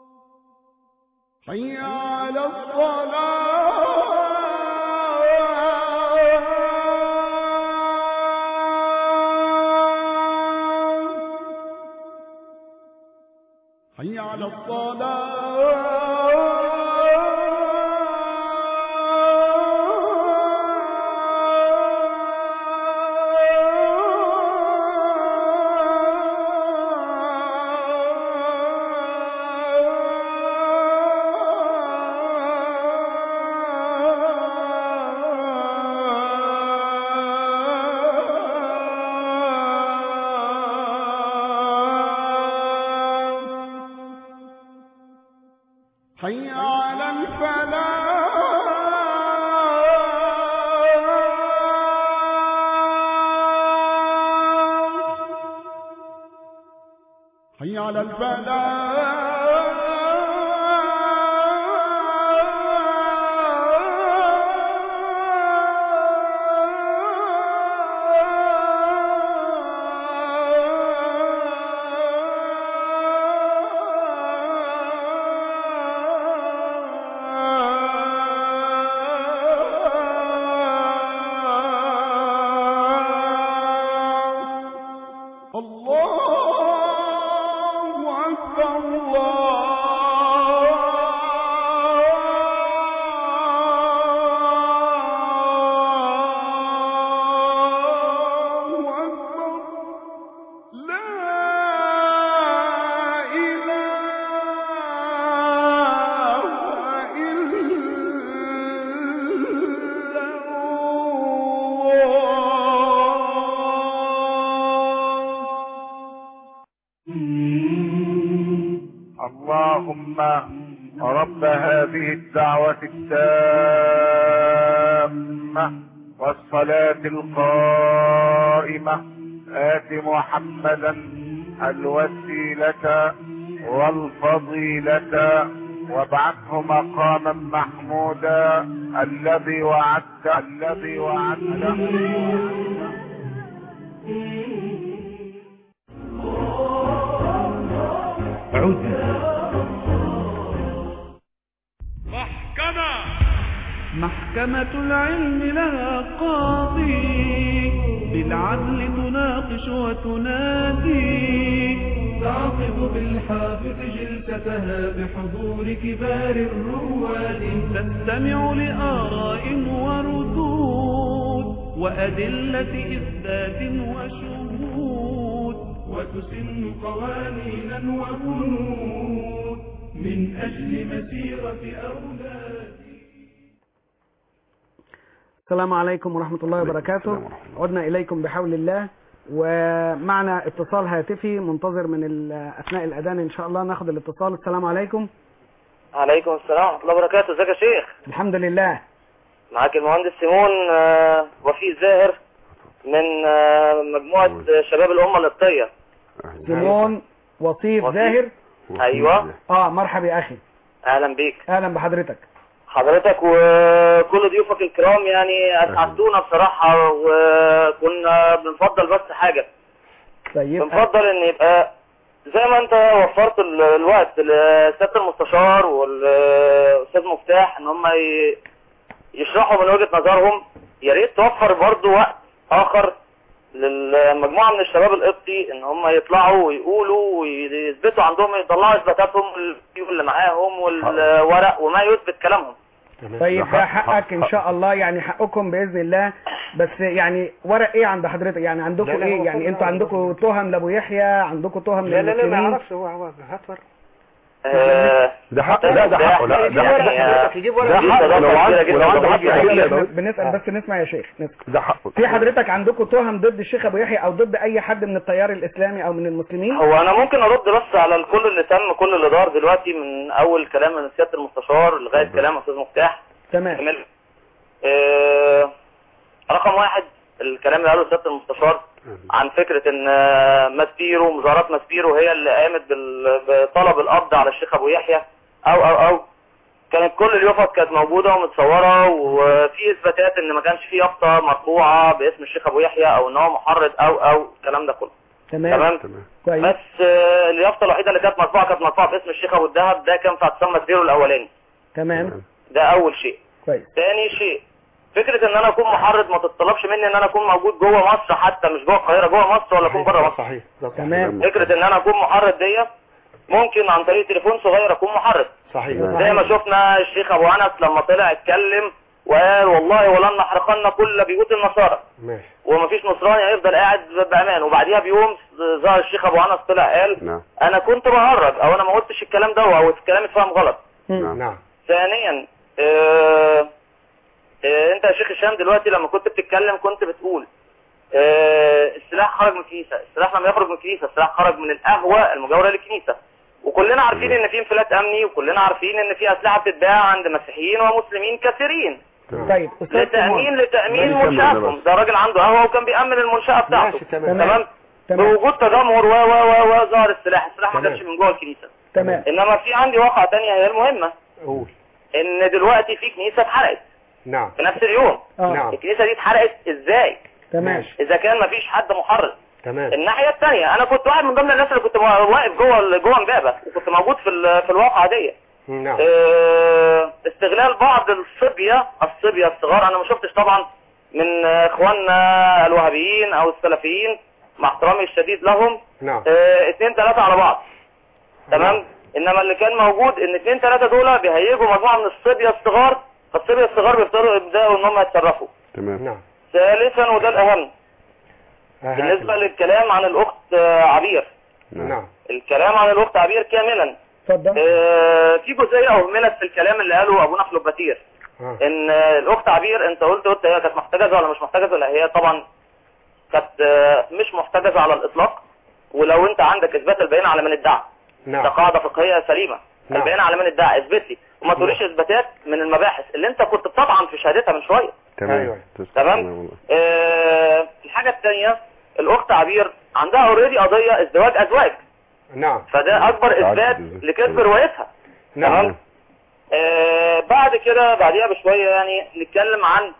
حي على الصلاة حي على الصلاة حي على الفلاح حي على الفلاح الله أكبر الله أكبر لا إله إلا اللهم رب هذه الدعوة التامة والصلاة القائمة آت محمدا الوسيلة والفضيلة وابعثه مقاما محمودا الذي وعدت الذي وعدته عدنا محكمة محكمة العلم لها قاضي بالعدل تناقش وتنادي تعقد بالحافظ جلستها بحضور كبار الرواد تستمع لآراء وردود وأدلة إثبات وشهود وتسن قوانينا وبنود من أجل مسيرة أولاد السلام عليكم ورحمة الله وبركاته عدنا إليكم بحول الله ومعنا اتصال هاتفي منتظر من ال- أثناء الأذان إن شاء الله ناخد الاتصال السلام عليكم عليكم السلام ورحمة الله وبركاته ازيك يا شيخ الحمد لله معاك المهندس سيمون آه، وفيق زاهر من آه، مجموعة آه، شباب الأمة القبطية سيمون وصيف وصيف. زاهر أيوة اه مرحبا يا أخي أهلا بيك أهلا بحضرتك حضرتك وكل ضيوفك الكرام يعني أسعدتونا بصراحة وكنا بنفضل بس حاجة طيب بنفضل إن يبقى زي ما أنت وفرت ال- الوقت لسيادة المستشار والأستاذ مفتاح إن هم ي- يشرحوا من وجهة نظرهم يا ريت توفر برضو وقت آخر للمجموعة من الشباب القبطي ان هم يطلعوا ويقولوا ويثبتوا عندهم يطلعوا اثباتاتهم والفيديو اللي معاهم والورق وما يثبت كلامهم طيب ده حقك ان شاء الله يعني حقكم باذن الله بس يعني ورق ايه عند حضرتك يعني لا، عندكم لا، ايه هو يعني كله انتوا عندكم تهم لابو يحيى عندكم تهم لا لا لا ما للمسلمين يعرفش هو هو هات ورق آه، ده حق لا ده حقه لا يجيب ده ورق يعني، حضرتك يجيب ورق ده دي حقه صداقة لو كبيرة عنده جدا ولو عنده طبعاً. حق يحل يا بن- داود. بنسال بس نسمع يا شيخ نسمع ده حقه في حضرتك عندكم تهم ضد الشيخ ابو يحيى او ضد اي حد من التيار الاسلامي او من المسلمين هو انا ممكن ارد بس على الكل اللي تم كل اللي دار دلوقتي من اول كلام من سيادة المستشار لغاية كلام استاذ مفتاح تمام كمل آه، رقم واحد الكلام اللي قاله سيادة المستشار عن فكرة ان آه، ماسبيرو مظاهرات ماسبيرو هي اللي قامت بال- بطلب القبض على الشيخ ابو يحيى او او او كانت كل اليافط كانت موجودة ومتصورة وفي اثباتات ان ما كانش في يافطة مرفوعة باسم الشيخ ابو يحيى او ان هو محرض او او الكلام ده كله تمام تمام تمام كويس بس آه، اليافطة الوحيدة اللي كانت مرفوعة كانت مرفوعة باسم الشيخ ابو الدهب ده كان في اعتصام ماسبيرو الاولاني تمام ده اول شيء كويس تاني شيء فكرة ان انا اكون محرض ما تتطلبش مني ان انا اكون موجود جوه مصر حتى مش جوه القاهرة جوه مصر ولا اكون بره مصر صحيح ده صحيح. تمام فكرة ان انا اكون محرض دي ممكن عن طريق تليفون صغير اكون محرض صحيح زي ما شفنا الشيخ ابو انس لما طلع اتكلم وقال والله ولن نحرقن كل بيوت النصارى ماشي ومفيش نصراني هيفضل قاعد بامان وبعديها بيوم ظهر الشيخ ابو انس طلع قال نعم انا كنت بهرج او انا ما قلتش الكلام ده او الكلام اتفهم غلط مم. نعم نعم ثانيا آه آه انت يا شيخ هشام دلوقتي لما كنت بتتكلم كنت بتقول آه السلاح خرج من الكنيسة السلاح لم يخرج من الكنيسة السلاح خرج من القهوة المجاورة للكنيسة وكلنا عارفين ان في انفلات امني وكلنا عارفين ان في اسلحة بتتباع عند مسيحيين ومسلمين كثيرين طيب استاذ لتأمين سيمون لتأمين ماشي، كمل منشأتهم بس. ده راجل عنده قهوة وكان بيأمن المنشأة بتاعته ماشي تمام تمام تمام بوجود تجمهر و و و و ظهر السلاح السلاح ما تمام. كانش من جوه الكنيسة تمام انما في عندي واقعة تانية هي المهمة قول ان دلوقتي في كنيسة اتحرقت نعم في نفس اليوم اه نعم. الكنيسة دي اتحرقت ازاي تمام ماشي. اذا كان مفيش حد محرض تمام الناحية التانية انا كنت واحد من ضمن الناس اللي كنت واقف جوه جوه امبابة وكنت موجود في ال- في الواقعة دي نعم اه، استغلال بعض الصبية الصبية الصغار انا ما شفتش طبعا من اخواننا الوهابيين او السلفيين مع احترامي الشديد لهم نعم اه، اتنين تلاتة على بعض تمام انما اللي كان موجود ان اتنين تلاتة دول بيهيجوا مجموعة من الصبية الصغار فالصبية الصغار بيبتدوا يبدأوا ان هم يتصرفوا تمام نعم ثالثا وده الاهم آه، بالنسبة للكلام عن الاخت آه، عبير نعم الكلام عن الاخت عبير كاملا اتفضل آه، في جزئية اهملت في الكلام اللي قاله ابونا خلوب باتير آه. ان آه، الاخت عبير انت قلت قلت هي كانت محتجزة ولا مش محتجزة لا هي طبعا كانت آه، مش محتجزة على الاطلاق ولو انت عندك اثبات البيان على من ادعى ده نعم قاعدة فقهية سليمة نعم. البيان على من ادعى اثبت لي وما تقوليش اثباتات من المباحث اللي انت كنت بتطعن في شهادتها من شوية أيوة. تمام تمام والله. آه الحاجة الثانية الاخت عبير عندها اوريدي قضيه ازدواج ازواج نعم فده اكبر اثبات لكذب روايتها نعم آه بعد كده بعديها بشويه يعني نتكلم عن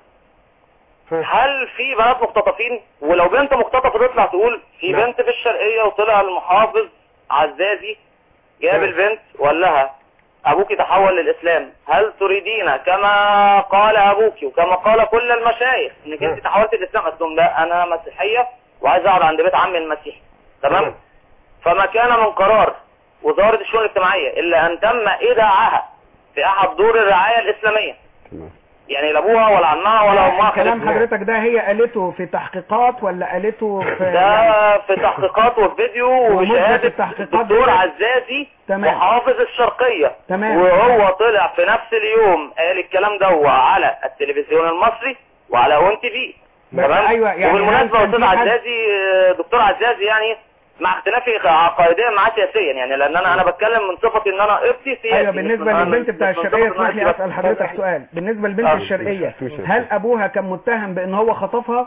هل في بنات مختطفين ولو بنت مختطفه تطلع تقول في نعم. بنت في الشرقيه وطلع المحافظ عزازي جاب نعم. البنت وقال لها ابوك تحول للاسلام هل تريدين كما قال ابوك وكما قال كل المشايخ انك نعم. انت تحولت للاسلام قالت لهم لا انا مسيحيه وعايز اقعد عند بيت عمي المسيحي تمام نعم. فما كان من قرار وزاره الشؤون الاجتماعيه الا ان تم ايداعها في احد دور الرعايه الاسلاميه تمام. يعني لا ابوها ولا عمها ولا امها كلام خدتها. حضرتك ده هي قالته في تحقيقات ولا قالته في ده في تحقيقات وفي فيديو ومدة وشهادة التحقيقات الدكتور دي؟ عزازي تمام. محافظ الشرقية تمام. وهو طلع في نفس اليوم قال الكلام ده على التلفزيون المصري وعلى اون تي في بس أيوة، يعني وبالمناسبة هل كان استاذ في حد- عزازي آه، دكتور عزازي يعني مع اختلافي عقائديا معاه سياسيا يعني لان انا انا بتكلم من صفتي ان انا قبطي سياسي ايوه مش بالنسبه من- للبنت بتاع مش من الشرقيه صفتي إن اسمح أنا لي اسال حضرتك سؤال بالنسبه للبنت آه. الشرقيه هل ابوها كان متهم بان هو خطفها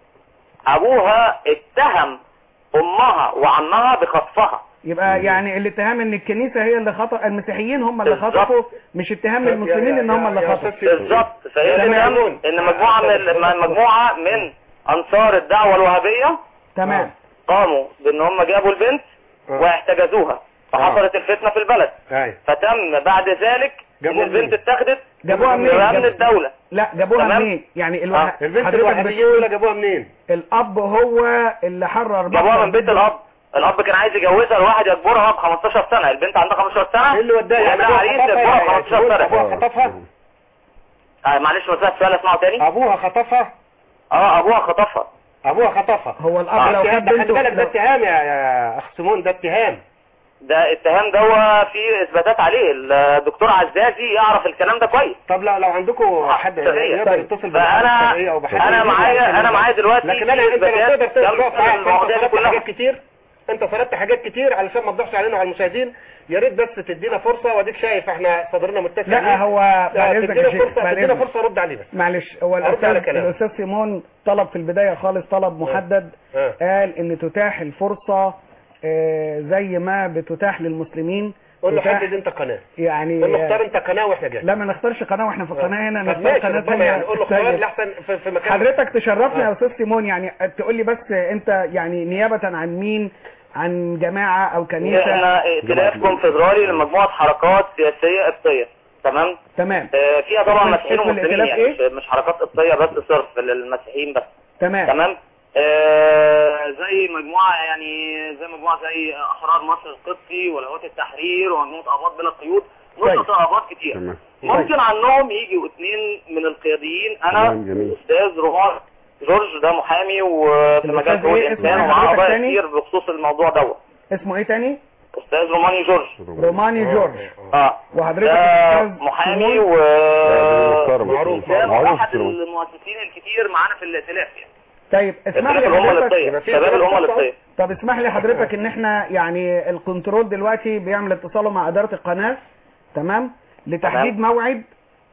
ابوها اتهم امها وعمها بخطفها يبقى يعني الاتهام ان الكنيسه هي اللي خطف المسيحيين هم اللي بالظبط. خطفوا مش اتهام المسلمين ان هم اللي خطفوا بالظبط فهي تمام. الاتهام ان مجموعه من مجموعه من انصار الدعوه الوهابيه تمام قاموا بان هم جابوا البنت واحتجزوها فحصلت الفتنه في البلد ايوه فتم بعد ذلك ان جابوها البنت اتخذت جابوها منين؟ بامن جاب- الدوله لا جابوها تمام. منين يعني الوه... آه. البنت حضرتك الوهابيين بتقول دول جابوها منين الاب هو اللي حرر جابوها مصر من بيت الاب الاب كان عايز يجوزها لواحد يجبرها ب 15 سنه البنت عندها 15 سنه ايه اللي وداها يعني وجاب لها ابوها عريس يجبرها ب خطفها 15 سنه ابوها خطفها آه معلش ما سمعتش السؤال اسمعه تاني ابوها خطفها اه ابوها خطفها ابوها خطفها هو الاب آه، لو ده خد خلي بنته بالك ده لو- اتهام يا يا اخ سيمون ده اتهام ده اتهام ده في اثباتات عليه الدكتور عزازي يعرف الكلام ده كويس طب لو لو عندكم حد شرقية. يقدر طيب. يتصل فأنا- بالشرقية او بحد أنا معايا- أنا معايا دلوقتي لكن انا في انت لو إثباتات تقدر تقف جنب معايا انت المواضيع دي سردت كلها. حاجات كتير انت سردت حاجات كتير علشان ما تضحش علينا وعلى المشاهدين يا ريت بس تدينا فرصه واديك شايف احنا صدرنا متسع لا هو بعد اذنك يا تدينا شيخ فرصه بعد تدينا إذنك. فرصه رد علينا معلش هو أرد على الاستاذ كلامك. الاستاذ سيمون طلب في البدايه خالص طلب محدد آه. قال ان تتاح الفرصه آه، زي ما بتتاح للمسلمين قول له تتاح- حدد انت قناه يعني قول له اختار انت قناه واحنا جاي لا ما نختارش قناه واحنا في القناه هنا طب نختار ماشي قناه ربما يعني قول له اختار ثانيه لاحسن في, في مكان حضرتك تشرفنا آه. يا استاذ سيمون يعني تقول لي بس انت يعني نيابه عن مين عن جماعه او كنيسه احنا ائتلاف كونفدرالي لمجموعه حركات سياسيه قبطيه تمام تمام آه، فيها طبعا اسم- مسيحيين اسم ومسلمين الائتلاف يعني إيه؟ مش- مش حركات قبطيه بس صرف للمسيحيين بس تمام تمام آه زي مجموعة يعني زي مجموعة زي أحرار مصر القدسي ولاوات التحرير ومجموعة أباط بلا قيود طيب. نشطة أباط كتير تمام ممكن عنهم يجوا اثنين من القياديين أنا تمام، جميل. أستاذ رومان جورج ده محامي وفي الأستاذ مجال حقوق إيه؟ الإنسان اسمه إيه ومعاه حضرتك قضايا تاني؟ كتير بخصوص الموضوع دوت اسمه ايه تاني أستاذ روماني جورج روماني جورج اه وحضرتك ده أستاذ محامي سيمون؟ و محترم. معروف معروف أحد سيمون. المؤسسين الكتير معانا في الائتلاف يعني طيب اسمح ائتلاف لي الأمة حضرتك القبطية يبقى في شباب ائتلاف الأمة قبطي؟ القبطية طب اسمح لي حضرتك ان احنا يعني الكنترول دلوقتي بيعمل اتصاله مع اداره القناه تمام لتحديد موعد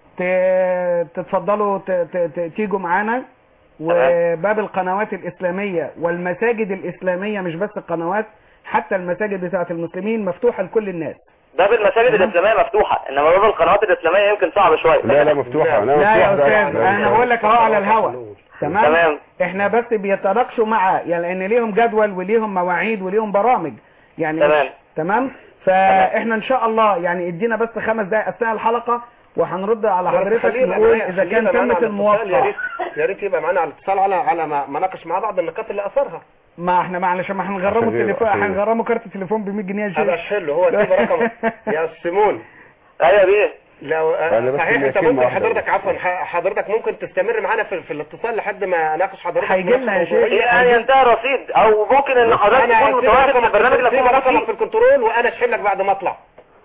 ت- تتفضلوا ت- ت- ت- تيجوا معانا وباب القنوات الاسلاميه والمساجد الاسلاميه مش بس القنوات حتى المساجد بتاعه المسلمين مفتوحه لكل الناس باب المساجد الإسلامية مفتوحة إنما باب القنوات الإسلامية يمكن صعب شوية لا لا مفتوحة لا لا يا مفتوحة استاذ انا بقول لك اهو على الهوا تمام تمام. احنا بس بيتناقشوا مع يعني لان ليهم جدول وليهم مواعيد وليهم برامج يعني تمام. مش- تمام فاحنا ان شاء الله يعني ادينا بس خمس دقائق اثناء الحلقه وهنرد على حضرتك خليه يبقى نقول معايا- اذا خليه كان يبقى معانا تمت على الاتصال، يا الموافقه ريت يا ريت يبقى معانا على الاتصال على على ما ما ناقش مع بعض النقاط اللي اثرها ما احنا معلش ما هنغرمه عشان يبقى- التليفون عشان يبقى. هنغرمه كارت التليفون ب 100 جنيه يا ابقى شيخ اشحله هو سيب رقمه يا سيمون أيوة بيه لو أنا بس صحيح انت كلمة ممكن واحدة حضرتك عفوا ح- حضرتك ممكن تستمر معانا في, في الاتصال لحد ما اناقش حضرتك هيجي لنا يا في نفس شيخ. الموضوعية. يعني ينتهي رصيد أو ممكن إن حضرتك انا تكون هسيب متواجد في رقمك البرنامج اللي سيب أكون رقمك في فيه الكنترول وانا اشحلك بعد ما اطلع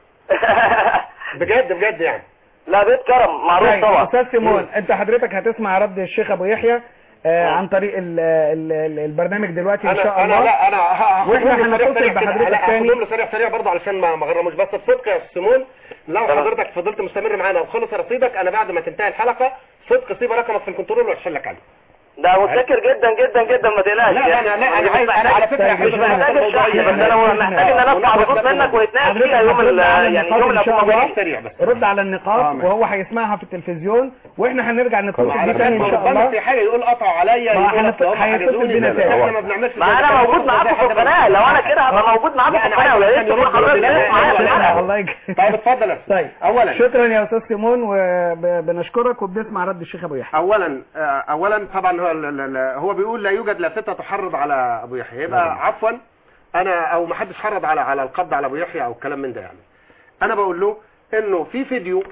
بجد بجد يعني لا بيت كرم معروف طيب طبعا استاذ سيمون انت حضرتك هتسمع رد الشيخ ابو يحيى آه عن طريق ال ال ال البرنامج دلوقتي ان شاء انا الله انا لا انا ه- واحنا هاخدهم له سريع هنتصل سريع كده. بحضرتك لا، تاني. هاخدهم له سريع سريع برضه علشان ما ما اغرموش بس بصدق يا أستاذ سيمون لو تمام. حضرتك فضلت مستمر معانا وخلص رصيدك انا بعد ما تنتهي الحلقه صدق سيب رقمك في الكنترول واشحن لك عليه ده متذكر جدا جدا جدا ما تقلقش لا، يعني لا، لا، أنا عايز- أنا على فكرة مش محتاج الشرح بس انا محتاج ان انا اسمع ردود منك ونتناقش فيها يوم ال- يعني يوم اللي هكون موجود سريع بس رد على النقاط آه، ماشي. وهو هيسمعها في التلفزيون واحنا هنرجع نتصل على بيه تاني ان شاء ربما الله في حاجه يقول قطعوا عليا ما يقول هنت- أصل هم هيتصل حجزوني. بينا تاني. احنا ما بنعملش ما انا موجود معاكم في القناه لو انا كده هبقى موجود معاكم في القناه ويا ريت تكون حضرتك معايا في الحلقه الله يكرمك طيب اتفضل يا أستاذ. طيب اولا شكرا يا استاذ سيمون وبنشكرك وبنسمع رد الشيخ ابو يحيى اولا آه، اولا طبعا هو ال- ال- ال- هو بيقول لا يوجد لافته تحرض على ابو يحيى يبقى عفوا انا او ما حدش حرض على على القبض على ابو يحيى او الكلام من ده يعني انا بقول له انه في فيديو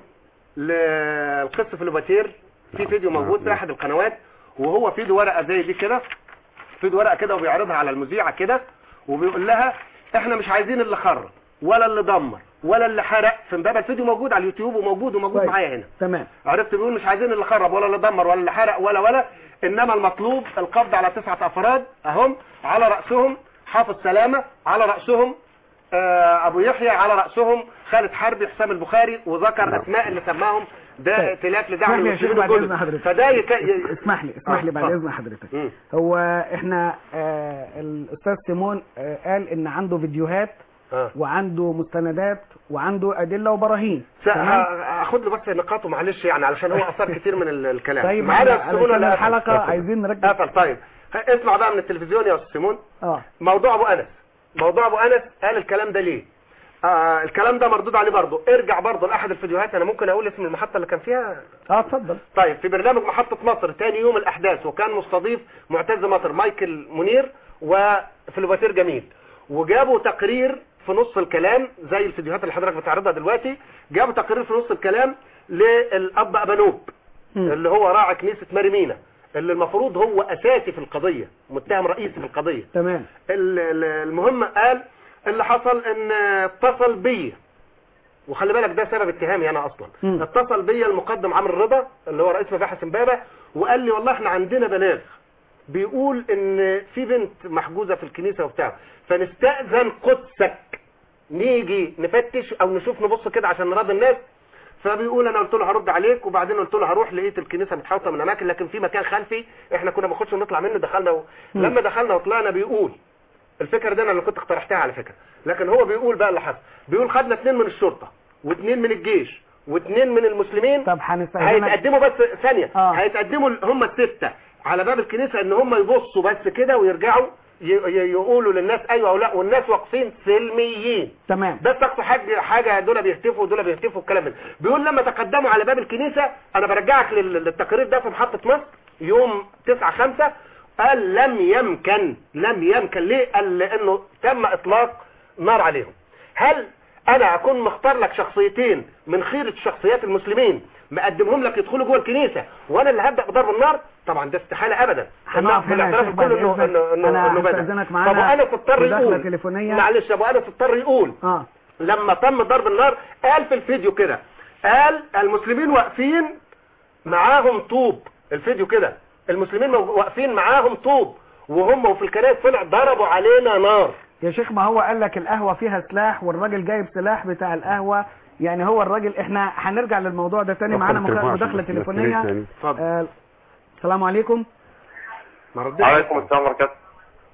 للقس فلوباتير في فيديو موجود في احد القنوات وهو في ايده ورقه زي دي كده في ايده ورقه كده وبيعرضها على المذيعه كده وبيقول لها احنا مش عايزين اللي خرب ولا اللي دمر ولا اللي حرق في امبابه الفيديو موجود على اليوتيوب وموجود وموجود طيب. معايا هنا تمام عرفت بيقول مش عايزين اللي خرب ولا اللي دمر ولا اللي حرق ولا ولا انما المطلوب القبض على تسعة افراد اهم على رأسهم حافظ سلامة على رأسهم آه، ابو يحيى على رأسهم خالد حربي حسام البخاري وذكر اسماء اللي سماهم ده طيب. ائتلاف لدعم اسمح لي يا شيخ المسلمين بعد الجدد اذن حضرتك فده يك... ي- اسمح لي اسمح لي بعد آه، اذن حضرتك مم. هو احنا آه الاستاذ سيمون آه قال ان عنده فيديوهات آه. وعنده مستندات وعنده ادله وبراهين س- ه- هاخد له بس نقاطه معلش يعني علشان هو اثر كتير من ال- الكلام طيب معانا احنا يا أستاذ سيمون علشان ولا الحلقه قفل؟ عايزين نركز قفل طيب ه- اسمع بقى من التلفزيون يا استاذ سيمون اه موضوع ابو انس موضوع ابو انس قال الكلام ده ليه آه الكلام ده مردود عليه برضه ارجع برضه لاحد الفيديوهات انا ممكن اقول اسم المحطه اللي كان فيها اه اتفضل طيب في برنامج محطة مصر تاني يوم الأحداث وكان مستضيف معتز مصر مايكل منير وفلوباتير جميل وجابوا تقرير في نص الكلام زي الفيديوهات اللي حضرتك بتعرضها دلوقتي جابوا تقرير في نص الكلام للأب أبانوب مم. اللي هو راعي كنيسة ماريمينا اللي المفروض هو أساسي في القضية متهم رئيسي في القضية تمام ال- ال- المهم قال اللي حصل ان اتصل بيا وخلي بالك ده سبب اتهامي انا اصلا مم. اتصل بيا المقدم عمرو رضا اللي هو رئيس مباحث امبابه وقال لي والله احنا عندنا بلاغ بيقول ان في بنت محجوزه في الكنيسه وبتاع فنستاذن قدسك نيجي نفتش او نشوف نبص كده عشان نراضي الناس فبيقول انا قلت له هرد عليك وبعدين قلت له هروح لقيت الكنيسه متحوطه من اماكن لكن في مكان خلفي احنا كنا بنخش ونطلع منه دخلنا و... مم. لما دخلنا وطلعنا بيقول الفكره دي انا اللي كنت اقترحتها على فكره لكن هو بيقول بقى اللي حصل بيقول خدنا اثنين من الشرطه واثنين من الجيش واثنين من المسلمين طب هنستأذنك هيتقدموا بس ثانيه آه. هيتقدموا هم السته على باب الكنيسه ان هم يبصوا بس كده ويرجعوا ي- ي- يقولوا للناس ايوه او لا والناس واقفين سلميين تمام بس اقصى حاجه حاجه دول بيهتفوا ودول بيهتفوا الكلام ده بيقول لما تقدموا على باب الكنيسه انا برجعك لل- للتقرير ده في محطه مصر يوم 9 5 قال لم يمكن لم يمكن ليه قال لانه تم اطلاق نار عليهم هل انا اكون مختار لك شخصيتين من خيرة شخصيات المسلمين مقدمهم لك يدخلوا جوه الكنيسه وانا اللي هبدا بضرب النار طبعا ده استحاله ابدا هنقف هنا يا بالاعتراف شيخ بعد الكل انه إذنك. انه انه أنا إنه بدأ. هستأذنك معانا طب انا اضطر مداخلة يقول تليفونية. معلش يا ابو انس اضطر يقول اه لما تم ضرب النار قال في الفيديو كده قال المسلمين واقفين معاهم طوب الفيديو كده المسلمين مو- واقفين معاهم طوب وهم وفي الكنائس طلع ضربوا علينا نار يا شيخ ما هو قال لك القهوة فيها سلاح والراجل جايب سلاح بتاع القهوة يعني هو الراجل احنا هنرجع للموضوع ده تاني معانا التليفون عشان مداخلة بس تليفونية نستريح تاني. اتفضل آه السلام عليكم ما ردتش عليكم السلام ورحمة الله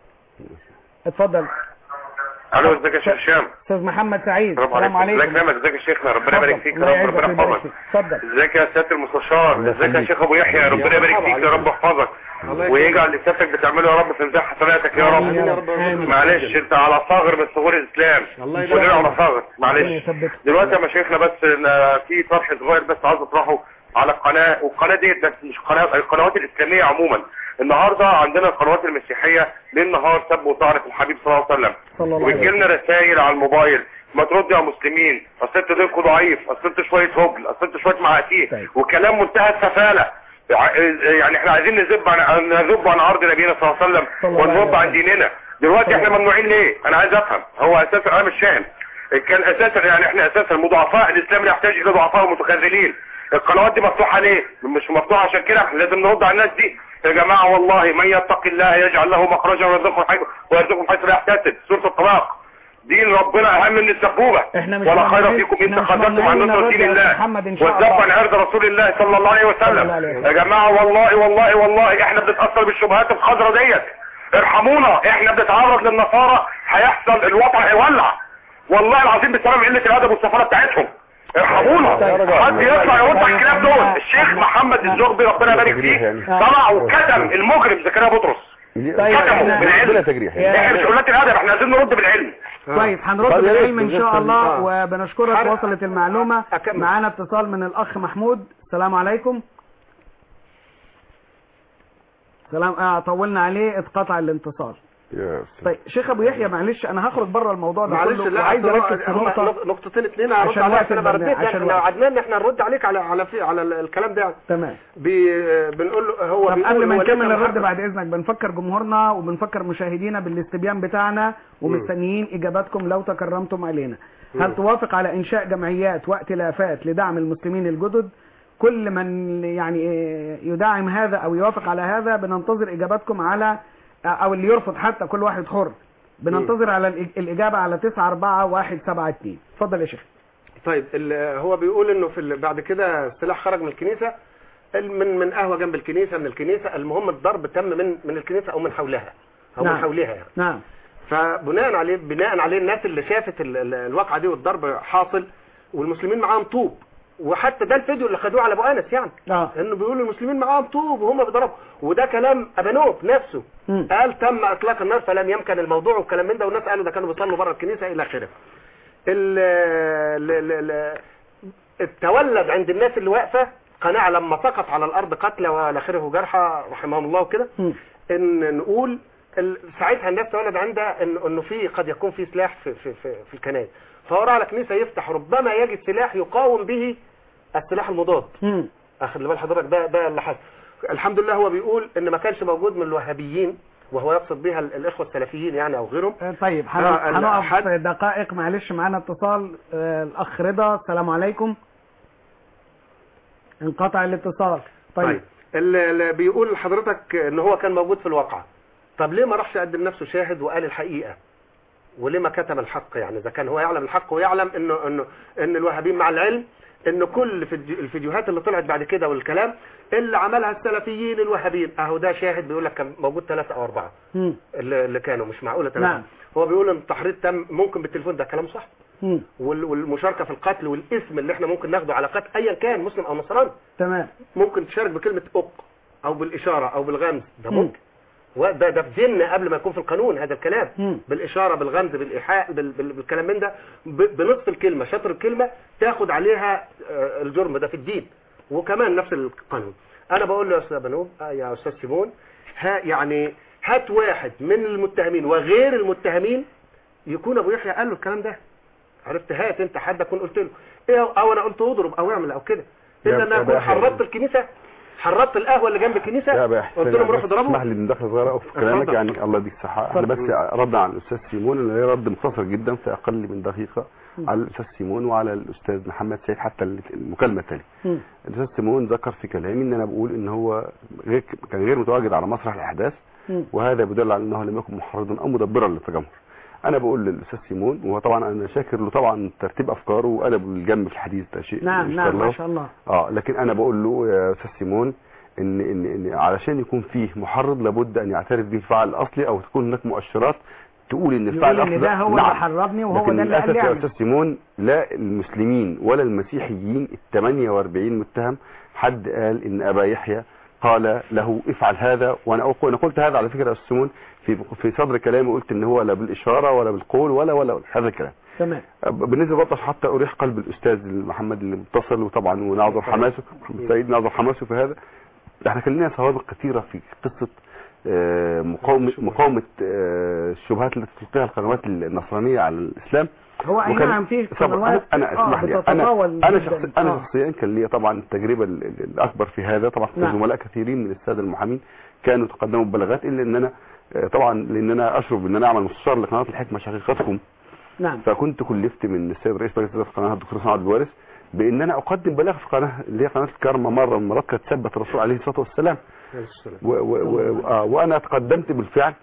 اتفضل الو ازيك يا شيخ هشام استاذ محمد سعيد السلام السلام عليكم ازيك عليكم نعمة ازيك يا شيخنا ربنا يبارك فيك يا الله رب ربنا يعزك ويبارك يحفظك فيك اتفضل ازيك يا سيادة المستشار ازيك يا شيخ ابو يحيى ربنا يبارك فيك يا رب يحفظك ويجعل اللي سيادتك بتعمله يا رب في ميزان حسناتك يا آمين يا رب رب. آمين. معلش انت على ثغر من ثغور الاسلام الله يبارك كلنا على فيك. ثغر ربنا معلش يثبتك. دلوقتي يا مشايخنا بس إن في طرح صغير بس عايز اطرحه على القناه والقناه ديت بس مش قناه القنوات الاسلاميه عموما النهارده عندنا القنوات المسيحيه ليل نهار سب وطعنه الحبيب صلى الله عليه وسلم صلى الله عليه ويجي لنا رسائل على الموبايل ما ترد يا مسلمين اصل انتوا دينكم ضعيف اصل انتوا شويه هبل اصل انتوا شويه معاتيه طيب. وكلام منتهى السفاله ع- يعني احنا عايزين نذب عن نذب عن عرض نبينا صلى الله عليه وسلم صلى الله عليه ونذب عن وسلم. ديننا دلوقتي صلى احنا الله. ممنوعين ليه انا عايز افهم هو اساسا انا مش فاهم كان اساسا يعني احنا اساسا مضاعفاء الاسلام لا يحتاج الى ضعفاء ومتخاذلين القنوات دي مفتوحه ليه مش مفتوحه عشان كده احنا لازم نرد على الناس دي يا جماعه والله من يتق الله يجعل له مخرجا ويرزقه حيث ويرزقه من حيث لا يحتسب سوره الطلاق دين ربنا اهم من السبوبه احنا مش ولا خير ممنوعين- فيكم ان احنا مش تقدمتم عن ممنوعين نصر نرد دين يا الله محمد إن شاء والذب الله. عن عرض رسول الله صلى الله عليه صلى الله وسلم عليه وسلم. يا جماعه والله والله والله احنا بنتاثر بالشبهات الخضراء ديت ارحمونا احنا بنتعرض للنصارى هيحصل الوضع هيولع والله العظيم بسبب قله الادب والسفاره بتاعتهم ارحمونا طيب. حد يطلع يرد على الكلام دول طيب. الشيخ محمد الزغبي ربنا يبارك فيه طلع وكتم المجرم زكريا بطرس طيب، كتمه احنا- بالعلم بلا تجريح يا- احنا مش قلات الادب احنا عايزين نرد بالعلم كويس هنرد طيب يا ريت بالعلم ان شاء بالنسبة الله لل- وبنشكرك حر- وصلت المعلومة أكمل. معانا اتصال من الاخ محمود السلام عليكم سلام اه طولنا عليه اتقطع الاتصال يا أستاذ. طيب شيخ ابو يحيى معلش انا هخرج بره الموضوع ده معلش كله لا وعايز أصل اركز في هم نقطه نق- نقطتين اثنين هرد عشان عليها وقت عشان انا البرنامج، برديت عشان يعني لو وقت. عدنان ان احنا نرد عليك على على في على الكلام ده يعني تمام بي- بنقول له هو طب بيقول قبل ما هو نكمل لسه الرد محمد- بعد اذنك بنفكر جمهورنا وبنفكر مشاهدينا بالاستبيان بتاعنا ومستنيين اجاباتكم لو تكرمتم علينا هل توافق على انشاء جمعيات وائتلافات لدعم المسلمين الجدد كل من يعني يدعم هذا او يوافق على هذا بننتظر اجاباتكم على او اللي يرفض حتى كل واحد حر بننتظر على الإج- الاجابه على 9 4 1 7 2 اتفضل يا شيخ طيب ال- هو بيقول انه في ال- بعد كده السلاح خرج من الكنيسه ال- من من قهوه جنب الكنيسه من الكنيسه المهم الضرب تم من من الكنيسه او من حولها او نعم. من حولها يعني نعم فبناء عليه بناء عليه الناس اللي شافت ال- ال- الواقعه دي والضرب حاصل والمسلمين معاهم طوب وحتى ده الفيديو اللي خدوه على ابو انس يعني اه انه بيقولوا المسلمين معاهم طوب وهم بيضربوا وده كلام ابانوب نفسه مم. قال تم اطلاق النار فلم يمكن الموضوع والكلام من ده والناس قالوا ده كانوا بيصلوا بره الكنيسه الى اخره ال- ال- ال- ال- التولد عند الناس اللي واقفه قناعه لما سقط على الارض قتلى والى اخره جرحى رحمهم الله وكده مم. ان نقول ال- ساعتها الناس تولد عندها ان انه في قد يكون في سلاح في في في, في الكنائس فهو راح على كنيسه يفتح ربما يجد سلاح يقاوم به السلاح المضاد مم. اخد بال حضرتك ده ده اللي حصل الحمد لله هو بيقول ان ما كانش موجود من الوهابيين وهو يقصد بها ال- الاخوه السلفيين يعني او غيرهم آه، طيب هن- آه، ال- هنقف حد- في دقائق معلش معانا اتصال آه، الاخ رضا السلام عليكم انقطع الاتصال طيب, طيب اللي بيقول لحضرتك ان هو كان موجود في الواقعة طب ليه ما راحش يقدم نفسه شاهد وقال الحقيقة وليه ما كتم الحق يعني اذا كان هو يعلم الحق ويعلم انه انه ان الوهابيين مع العلم ان كل فيديو- الفيديوهات اللي طلعت بعد كده والكلام اللي عملها السلفيين الوهابيين اهو ده شاهد بيقول لك كان موجود ثلاثة او اربعة مم. اللي اللي كانوا مش معقولة ثلاثة نعم. هو بيقول ان التحريض تم ممكن بالتليفون ده كلام صح مم. وال- والمشاركة في القتل والاسم اللي احنا ممكن ناخده على قتل ايا كان مسلم او نصراني تمام ممكن تشارك بكلمة أق أو بالإشارة أو بالغمز ده مم. ممكن وده ده في ديننا قبل ما يكون في القانون هذا الكلام مم. بالإشارة بالغمز بالإيحاء بال- بال- بالكلام من ده ب- بنصف الكلمة شطر الكلمة تاخد عليها آه، الجرم ده في الدين وكمان نفس القانون أنا بقول له يا أستاذ بنوب آه، يا أستاذ سيمون ها يعني هات واحد من المتهمين وغير المتهمين يكون أبو يحيى قال له الكلام ده عرفت هات انت حد اكون قلت له ايه او انا قلت اضرب او اعمل او كده يا الا ان أبا اكون يحيى. حرضت الكنيسه حرضت القهوه اللي جنب يا الكنيسه ابا احسن قلت لهم روحوا اسمح اضربوا لي مداخله صغيره أو في كلامك اتفضل. يعني الله يديك الصحه احنا بس ردا على الاستاذ سيمون اللي هي رد مختصر جدا في اقل من دقيقه على الاستاذ سيمون وعلى الاستاذ محمد سيد حتى المكالمه التاليه مم. الاستاذ سيمون ذكر في كلامي ان انا بقول ان هو غير كان غير متواجد على مسرح الاحداث مم. وهذا يدل على انه لم يكن محرضا او مدبرا للتجمهر انا بقول للاستاذ سيمون وهو طبعا انا شاكر له طبعا ترتيب افكاره وقلبه للجنب في الحديث ده شيء نعم يشكر نعم له. ما شاء الله اه لكن انا بقول له يا استاذ سيمون ان ان ان علشان يكون فيه محرض لابد ان يعترف به الفعل الاصلي او تكون هناك مؤشرات تقول ان الفعل يقول ان الاصلي ده هو اللي حرضني وهو لكن ده اللي قال للاسف لي يا اعمل استاذ سيمون لا المسلمين ولا المسيحيين ال 48 متهم حد قال ان ابا يحيى قال له افعل هذا وانا أقول انا قلت هذا على فكره يا استاذ سيمون في في صدر كلامي قلت ان هو لا بالاشاره ولا بالقول ولا ولا, ولا هذا الكلام تمام بالنسبه برضه حتى اريح قلب الاستاذ محمد اللي متصل وطبعا ونعذر حماسه محمد سيد نعذر حماسه في هذا احنا كان لنا سوابق كثيره في قصه آه، مقاومه مقاومه آه، الشبهات التي تلقيها القنوات النصرانيه على الاسلام هو اي وكان- نعم في طبعا قنوات انا انا آه، اسمح لي انا بتتطاول انا جداً. شخص انا آه. شخصيا كان لي طبعا التجربه ال- ال- الاكبر في هذا طبعا كنت نعم. زملاء كثيرين من الساده المحامين كانوا تقدموا ببلاغات الا ان انا آه، طبعا لان انا اشرف ان انا اعمل مستشار لقناه الحكمه شقيقتكم نعم فكنت كلفت من السيد رئيس مجلس اداره القناه الدكتور سعد الوارث بان انا اقدم بلاغ في قناه اللي هي قناه الكرمه مره من المرات كانت ثبت الرسول عليه الصلاه والسلام و و و آه وانا تقدمت بالفعل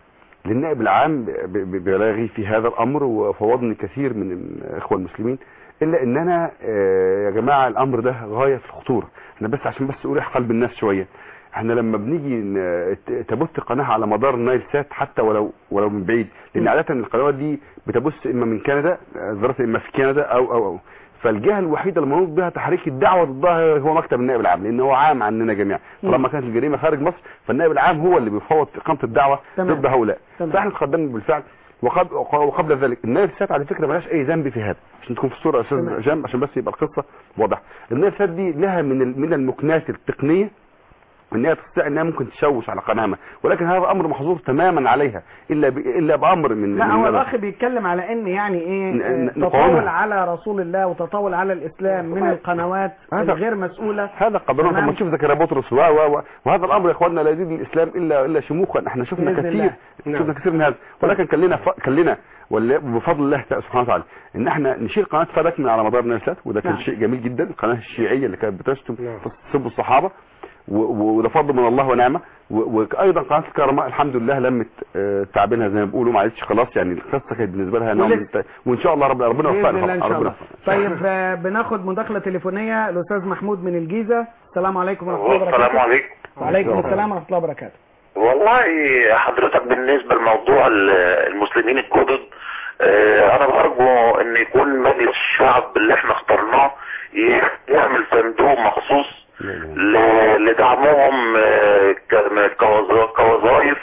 للنائب العام ب- ب- ببلاغي في هذا الامر وفوضني كثير من الاخوه المسلمين الا ان انا آه، يا جماعه الامر ده غايه في الخطوره احنا بس عشان بس اريح قلب الناس شويه احنا لما بنيجي ن- ت- تبث قناه على مدار النايل سات حتى ولو ولو من بعيد لان عاده القنوات دي بتبث اما من كندا آه، ذرات اما في كندا او او او فالجهه الوحيده المنوط بها تحريك الدعوه ضدها هو مكتب النائب العام لان هو عام عننا جميعا طالما كانت الجريمه خارج مصر فالنائب العام هو اللي بيفوض اقامه الدعوه تمام. ضد هؤلاء تمام. فاحنا تقدمنا بالفعل وقبل وقبل ذلك النائب السات على فكره ملهاش اي ذنب في هذا عشان تكون في الصوره يا استاذ تمام. جام عشان بس يبقى القصه واضحه النائب السات دي لها من ال- من المكنات التقنيه ان هي تستطيع انها ممكن تشوش على قنامه ولكن هذا امر محظور تماما عليها الا ب... الا بامر من لا من هو الأمر. الاخ بيتكلم على ان يعني ايه ن- آه، ن- تطاول نقاومها. على رسول الله وتطاول على الاسلام من القنوات هذا- الغير مسؤوله هذا قدرنا تمام. لما تشوف زكريا بطرس و و و وهذا الامر يا اخواننا لا يزيد الاسلام الا الا شموخا احنا شفنا بإذن كثير الله. شفنا كثير من هذا ولكن كان لنا ف... كان لنا ولا- بفضل الله تعالى سبحانه وتعالى ان احنا نشيل قناه فلك من على مدار الناس وده كان نعم. شيء جميل جدا القناه الشيعيه اللي كانت بتشتم تسب الصحابه و- و- وده فضل من الله ونعمه و- وايضا قناه الكرماء الحمد لله لمت آه، تعبينها زي ما بيقولوا ما عادش خلاص يعني القصه كانت بالنسبه لها نوع من ولسه. الت- وان شاء الله رب ربنا باذن يوفقنا الله ان شاء ربنا الله يوفقنا. طيب آه، بناخد مداخله تليفونيه الاستاذ محمود من الجيزه السلام عليكم ورحمه الله وبركاته السلام عليكم وعليكم السلام ورحمه الله وبركاته والله حضرتك بالنسبة لموضوع ال- المسلمين الجدد آه، انا برجو ان يكون مجلس الشعب اللي احنا اخترناه ي- يعمل صندوق مخصوص ل- لدعمهم آه، ك- كوظ- كوظائف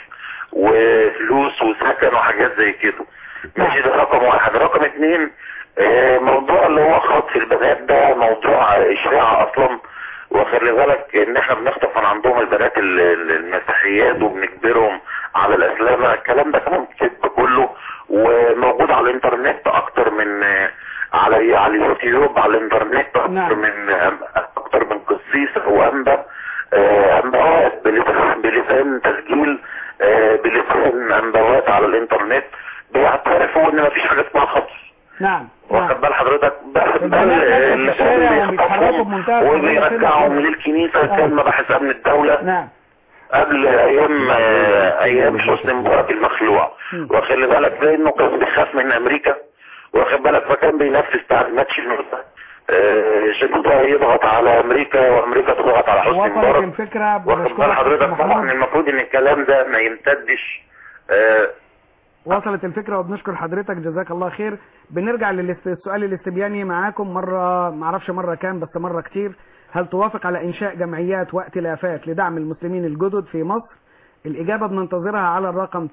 وفلوس وسكن وحاجات زي كده ماشي ده رقم واحد رقم اتنين آه، موضوع اللي هو خطف البنات ده موضوع اشاعة اصلا وخلي بالك ان احنا بنخطف من عندهم البنات ال- ال- المسيحيات وبنجبرهم على الاسلام الكلام ده كلام كذب كله وموجود على الانترنت اكتر من آه، على على اليوتيوب على الانترنت اكتر نعم. من آه، اكتر من قسيس او انبا آه، انباوات بلسان بلسان تسجيل آه، بلسان انباوات على الانترنت بيعترفوا ان مفيش حاجه اسمها خطف نعم نعم واخد بال حضرتك بل البنات ماشية في الشارع وبيتحركوا بمنتهى الحرية وبيرجعهم كده. للكنيسة آه. كان مباحث امن الدولة نعم قبل ايام آه، ايام حسني مبارك المخلوع واخد بالك لانه كان بيخاف من امريكا واخد بالك فكان بينفذ تعليمات شنودة آه، شنودة يضغط على امريكا وامريكا تضغط على حسني وصلت مبارك الفكره واخد بال بنشكرك حضرتك أستاذ طبعا محمود. المفروض ان الكلام ده ما يمتدش آه، وصلت الفكرة وبنشكر حضرتك جزاك الله خير بنرجع للسؤال الاستبياني معاكم مرة معرفش مرة كام بس مرة كتير هل توافق على إنشاء جمعيات وائتلافات لدعم المسلمين الجدد في مصر الإجابة بننتظرها على الرقم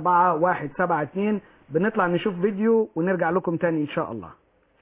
94172 بنطلع نشوف فيديو ونرجع لكم تاني إن شاء الله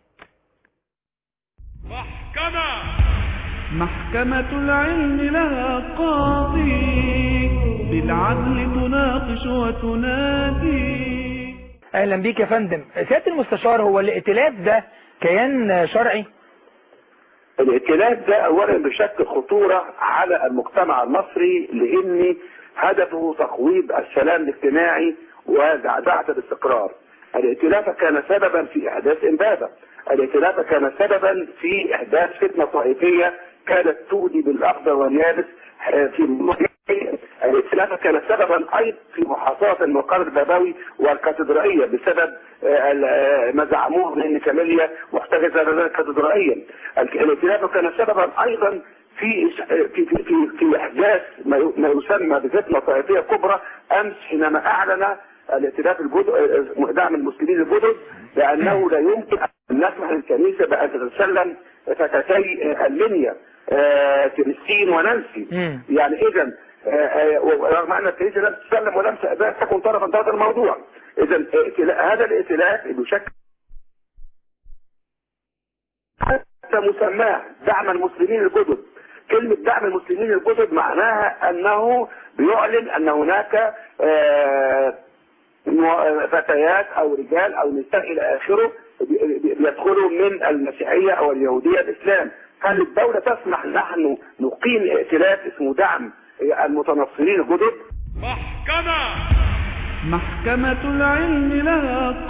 محكمة العلم لها قاضي بالعدل تناقش وتنادي اهلا بيك يا فندم سياده المستشار هو الائتلاف ده كيان شرعي الائتلاف ده اولا بيشكل خطورة على المجتمع المصري لان هدفه تقويض السلام الاجتماعي ودعدعة الاستقرار الائتلاف كان سببا في احداث امبابة الائتلاف كان سببا في احداث فتنة طائفية كانت تؤدي بالاخضر واليابس آه، في الائتلاف كان سببا ايضا في محاصرة المقر البابوي والكاتدرائية بسبب آه، ال- آه، ما زعموه بان كاميليا محتجزة لذلك كاتدرائيا الائتلاف كان سببا ايضا في في في في, في احداث ما ي- ما يسمى بفتنه طائفيه كبرى امس حينما اعلن الائتلاف الجدد دعم المسلمين الجدد بانه لا يمكن ان نسمح للكنيسه بان تتسلم فتاتي المنيا آه، فلسطين ونانسي يعني اذا رغم ان الكنيسه لم تسلم ولم ت- تكن طرفا في هذا الموضوع اذا ائتلا- هذا الائتلاف بيشكل حتى مسماه دعم المسلمين الجدد كلمة دعم المسلمين الجدد معناها أنه بيعلن أن هناك آه، مو- فتيات أو رجال أو نساء إلى آخره بي- بي- بيدخلوا من المسيحية أو اليهودية الإسلام هل الدولة تسمح نحن نقيم ائتلاف اسمه دعم المتنصرين الجدد محكمة العلم لها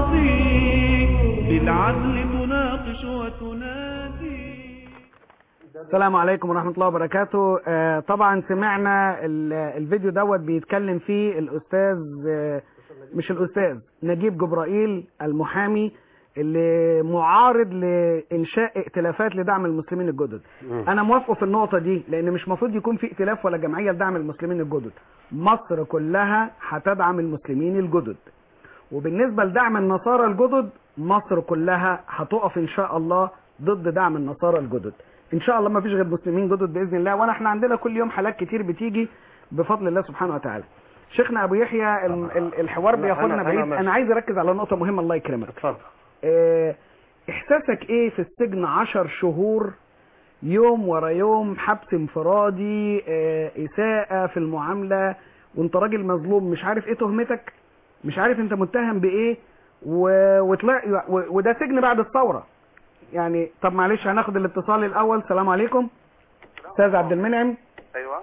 قاضي بالعدل تناقش وتنادي السلام عليكم ورحمة الله وبركاته آه، طبعا سمعنا ال- الفيديو دوت بيتكلم فيه الأستاذ آه، مش الأستاذ نجيب جبرائيل المحامي اللي معارض لإنشاء ائتلافات لدعم المسلمين الجدد أنا موافقه في النقطة دي لأن مش مفروض يكون في ائتلاف ولا جمعية لدعم المسلمين الجدد مصر كلها هتدعم المسلمين الجدد وبالنسبة لدعم النصارى الجدد مصر كلها هتقف إن شاء الله ضد دعم النصارى الجدد ان شاء الله ما فيش غير مسلمين جدد باذن الله وانا احنا عندنا كل يوم حالات كتير بتيجي بفضل الله سبحانه وتعالى شيخنا ابو يحيى ال- ال- الحوار أنا- بياخدنا أنا- بعيد أنا ماشي. انا عايز اركز على نقطه مهمه الله يكرمك اتفضل اه احساسك ايه في السجن عشر شهور يوم ورا يوم حبس انفرادي اه اساءه في المعامله وانت راجل مظلوم مش عارف ايه تهمتك مش عارف انت متهم بايه و... وطلع و... وده سجن بعد الثوره يعني طب معلش هناخد الاتصال الاول السلام عليكم استاذ عبد المنعم ايوه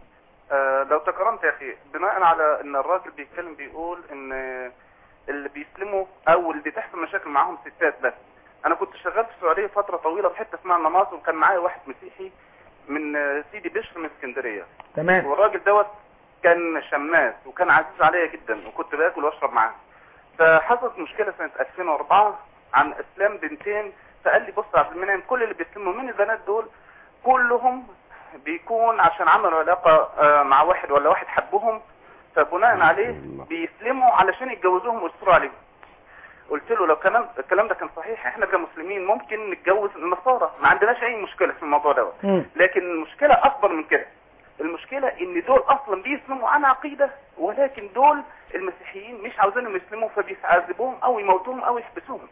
آه لو تكرمت يا اخي بناء على ان الراجل بيتكلم بيقول ان اللي بيسلموا او اللي بتحصل مشاكل معاهم ستات بس انا كنت شغال في السعوديه فتره طويله في حته اسمها النماص وكان معايا واحد مسيحي من آه، سيدي بشر من اسكندريه تمام والراجل دوت كان شماس وكان عزيز عليا جدا وكنت باكل واشرب معاه فحصلت مشكله سنه 2004 عن اسلام بنتين فقال لي بص يا عبد المنعم كل اللي بيسلموا من البنات دول كلهم بيكون عشان عملوا علاقه آه، مع واحد ولا واحد حبهم فبناء عليه بيسلموا علشان يتجوزوهم ويستروا عليهم قلت له لو كلام الكلام ده كان صحيح احنا كمسلمين ممكن نتجوز النصارى ما عندناش اي مشكله في الموضوع دوت مم. لكن المشكله اكبر من كده المشكله ان دول اصلا بيسلموا عن عقيده ولكن دول المسيحيين مش عاوزينهم يسلموا فبيعذبوهم او يموتوهم او يحبسوهم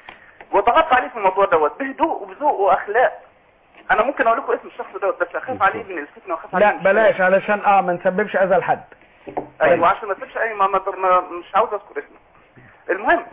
وضغطت عليه في الموضوع دوت بهدوء وبذوق واخلاق انا ممكن اقول لكم اسم الشخص دوت بس اخاف عليه من الفتنه واخاف عليه لا من بلاش علشان اه ما نسببش اذى لحد ايوه عشان ما تسيبش اي ما ما ما- مش عاوز اذكر اسمه المهم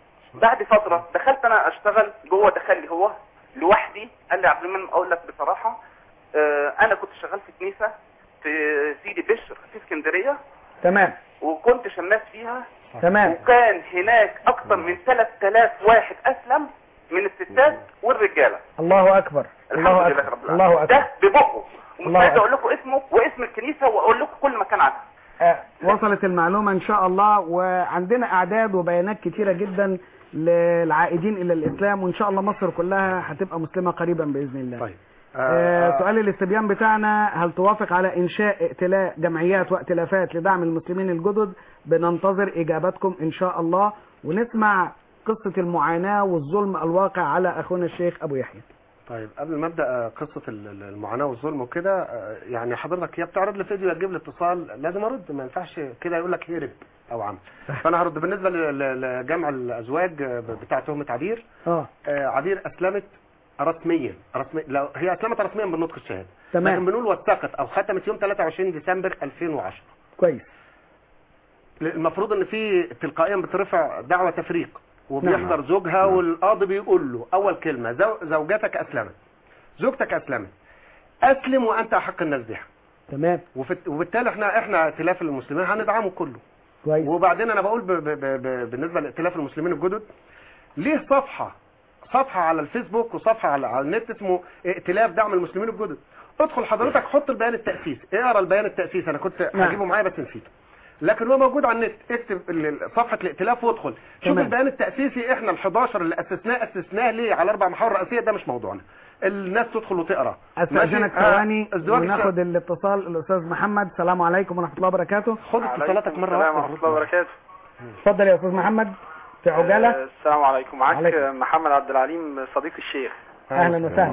بعد فتره دخلت انا اشتغل جوه دخل لي هو لوحدي قال لي يا عبد المنعم اقول لك بصراحه آه انا كنت شغال في كنيسه في سيدي بشر في اسكندريه تمام وكنت شماس فيها تمام وكان هناك اكثر من 3000 واحد اسلم من الستات والرجاله الله اكبر الله الحمد لله اكبر رب الله العالمين اكبر ده ببقه ومش الله عايز أكبر. اقول لكم اسمه واسم الكنيسه واقول لكم كل مكان عنها آه، وصلت المعلومة ان شاء الله وعندنا اعداد وبيانات كتيرة جدا للعائدين الى الاسلام وان شاء الله مصر كلها هتبقى مسلمة قريبا باذن الله طيب آه سؤال الاستبيان بتاعنا هل توافق على انشاء ائتلاف جمعيات وائتلافات لدعم المسلمين الجدد بننتظر اجاباتكم ان شاء الله ونسمع قصة المعاناة والظلم الواقع على اخونا الشيخ ابو يحيى طيب قبل ما ابدا آه، قصه ال- ال- المعاناه والظلم وكده آه، يعني حضرتك يا بتعرض لي فيديو يا تجيب لي اتصال لازم ارد ما ينفعش كده يقول لك هرب او عمل فانا هرد بالنسبه ل- ل- لجمع الازواج آه، بتاع تهمه عبير اه آه، عبير اسلمت رسميا رسميا لو هي اسلمت رسميا بالنطق الشهادي تمام. لكن بنقول وثقت او ختمت يوم 23 ديسمبر 2010 كويس المفروض ان في تلقائيا بترفع دعوى تفريق وبيحضر نعم. زوجها والقاضي بيقول له اول كلمه زو زوجتك اسلمت زوجتك اسلمت اسلم وانت احق الناس بها تمام وفت- وبالتالي احنا احنا ائتلاف المسلمين هندعمه كله كويس وبعدين انا بقول ب ب ب ب بالنسبه لائتلاف المسلمين الجدد ليه صفحه صفحه على الفيسبوك وصفحه على, على النت اسمه ائتلاف دعم المسلمين الجدد ادخل حضرتك حط البيان التاسيسي اقرا البيان التاسيسي انا كنت نعم. هجيبه معايا بس نسيته لكن هو موجود على النت اكتب ال- ال- صفحه الائتلاف وادخل شوف تمام. البيان التاسيسي احنا ال11 اللي اسسناه اسسناه ليه على اربع محاور رئيسيه ده مش موضوعنا الناس تدخل وتقرا استاذنك ماشي؟ آه، ثواني الزواج وناخد الاتصال الاستاذ محمد السلام عليكم ورحمة الله وبركاته خد اتصالاتك مره السلام واحده ورحمة الله وبركاته اتفضل يا استاذ محمد في عجالة آه، السلام عليكم معاك عليكم. محمد عبد العليم صديق الشيخ اهلا وسهلا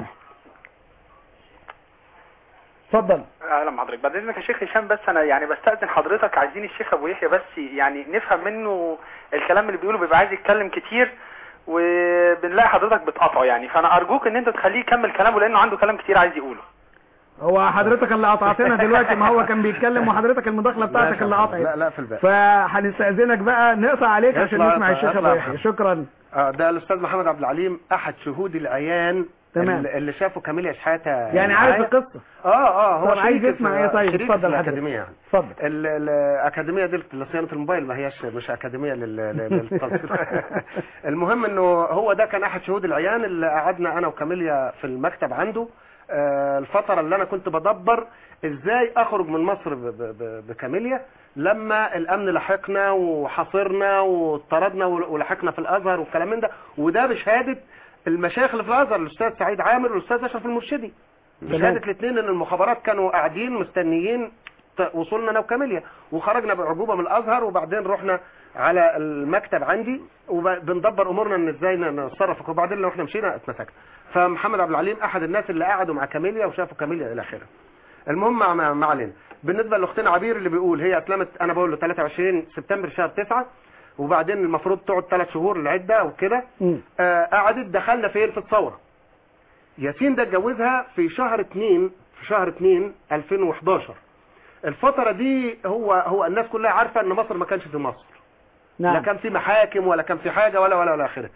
اتفضل اهلا بحضرتك بعد اذنك يا شيخ هشام بس انا يعني بستاذن حضرتك عايزين الشيخ ابو يحيى بس يعني نفهم منه الكلام اللي بيقوله بيبقى عايز يتكلم كتير وبنلاقي حضرتك بتقطعه يعني فانا ارجوك ان انت تخليه يكمل كلامه لانه عنده كلام كتير عايز يقوله هو حضرتك اللي قطعتنا دلوقتي ما هو كان بيتكلم وحضرتك المداخلة بتاعتك اللي قطعت لا لا في الباقي فهنستأذنك بقى نقطع عليك عشان اطلع، نسمع اطلع، الشيخ ابو اطلع. يحيى شكرا آه، ده الاستاذ محمد عبد العليم احد شهود العيان تمام. اللي- اللي شافوا كاميليا شحاته يعني عارف معايا. القصة اه اه هو طب عايز شريك يسمع في- ايه طيب؟ شريك اتفضل في حضرتك. الاكاديميه يعني اتفضل ال- الاكاديميه دي لصيانه الموبايل ما هياش مش اكاديميه لل- لل- للتصوير المهم انه هو ده كان احد شهود العيان اللي قعدنا انا وكاميليا في المكتب عنده آه، الفتره اللي انا كنت بدبر ازاي اخرج من مصر ب- ب- ب- بكاميليا لما الامن لحقنا وحاصرنا وطردنا ولحقنا في الازهر والكلام من ده وده بشهاده المشايخ اللي في الازهر الاستاذ سعيد عامر والاستاذ اشرف المرشدي بشهاده الاثنين ان المخابرات كانوا قاعدين مستنيين ت- وصولنا انا وكاميليا وخرجنا بعجوبه من الازهر وبعدين رحنا على المكتب عندي وبندبر امورنا ان ازاي نتصرف وبعدين لو احنا مشينا اتمسكنا فمحمد عبد العليم احد الناس اللي قعدوا مع كاميليا وشافوا كاميليا الى اخره المهم مع- مع ما علينا بالنسبه لاختنا عبير اللي بيقول هي اسلمت انا بقول له 23 سبتمبر شهر 9 وبعدين المفروض تقعد ثلاث شهور العده وكده آه قعدت دخلنا فين في الثوره ياسين ده اتجوزها في شهر 2 في شهر 2 2011 الفتره دي هو هو الناس كلها عارفه ان مصر ما كانش في مصر نعم. لا كان في محاكم ولا كان في حاجه ولا ولا ولا اخره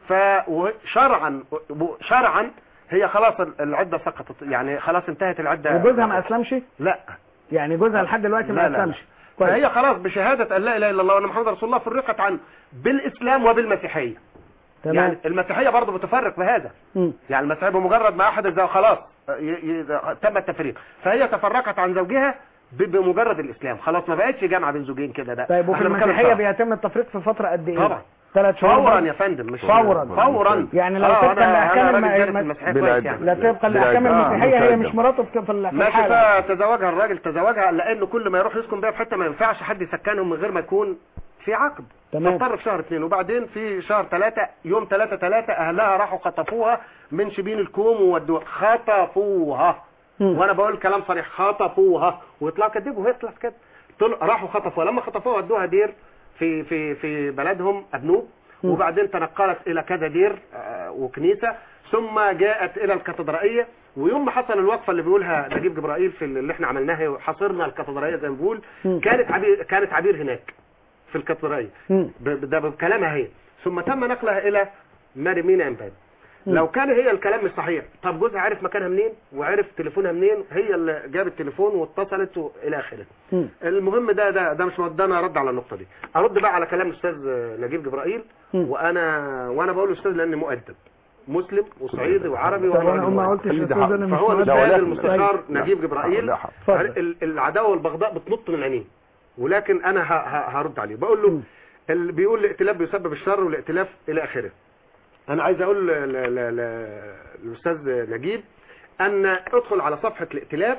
فشرعا شرعا هي خلاص العده سقطت يعني خلاص انتهت العده وجوزها ما اسلمش لا يعني جوزها لحد دلوقتي ما لا لا لا. اسلمش كويس. فهي خلاص بشهاده ان لا اله الا الله وان محمد رسول الله فرقت عن بالاسلام وبالمسيحيه تمام. يعني المسيحيه برضه بتفرق بهذا مم. يعني المسيحيه بمجرد ما احد الزوج خلاص ي- ي- تم التفريق فهي تفرقت عن زوجها ب- بمجرد الاسلام خلاص ما بقتش جامعه بين زوجين كده ده طيب وفي إحنا بنتكلم المسيحيه شرع. بيتم التفريق في فتره قد ايه طبعا ثلاث شهور فورا برضه؟ يا فندم مش فورا فورا يعني لو آه، طبقا أنا- لاحكام أنا راجل الم- دارس الم- المسيحية كويس يعني. لا طبقا لاحكام بالعدل. آه، المسيحيه هي مش مش مراته في في ال- في ماشي الحاله فتزوجها الراجل تزوجها لانه كل ما يروح يسكن بيها في حته ما ينفعش حد يسكنهم من غير ما يكون في عقد تمام. فاضطر في شهر اثنين وبعدين في شهر ثلاثة يوم ثلاثة ثلاثة اهلها راحوا خطفوها من شبين الكوم وودوها خطفوها وانا بقول كلام صريح خطفوها ويطلعوا كذبوا وهي طلعت كده طل- راحوا خطفوها لما خطفوها ودوها دير في في في بلدهم ابنوب وبعدين تنقلت الى كذا دير آه، وكنيسه ثم جاءت الى الكاتدرائيه ويوم ما حصل الوقفه اللي بيقولها نجيب جبرائيل في اللي احنا عملناها وحاصرنا الكاتدرائيه زي ما بيقول كانت عبير كانت عبير هناك في الكاتدرائيه ب- ب- ده بكلامها هي ثم تم نقلها الى ماري مينا امبابي لو كان هي الكلام مش صحيح طب جوزها عرف مكانها منين وعرف تليفونها منين هي اللي جابت التليفون واتصلت و- الى اخره المهم ده ده ده مش ده انا ارد على النقطه دي ارد بقى على كلام الاستاذ نجيب جبرائيل وانا وانا بقول استاذ لاني مؤدب مسلم وصعيدي وعربي طب وأنا أنا راجل ما مؤدب. قلتش أستاذ أنا مش فهو مؤدب. الاستاذ ولكن- المستشار طيب. نجيب جبرائيل لا، اتفضل. ال- العداوه والبغضاء بتنط من عينيه ولكن انا ه- ه- هرد عليه بقول له اللي بيقول الائتلاف بيسبب الشر والائتلاف الى اخره انا عايز اقول ل- ل- ل- ل- للاستاذ نجيب ان ادخل على صفحه الائتلاف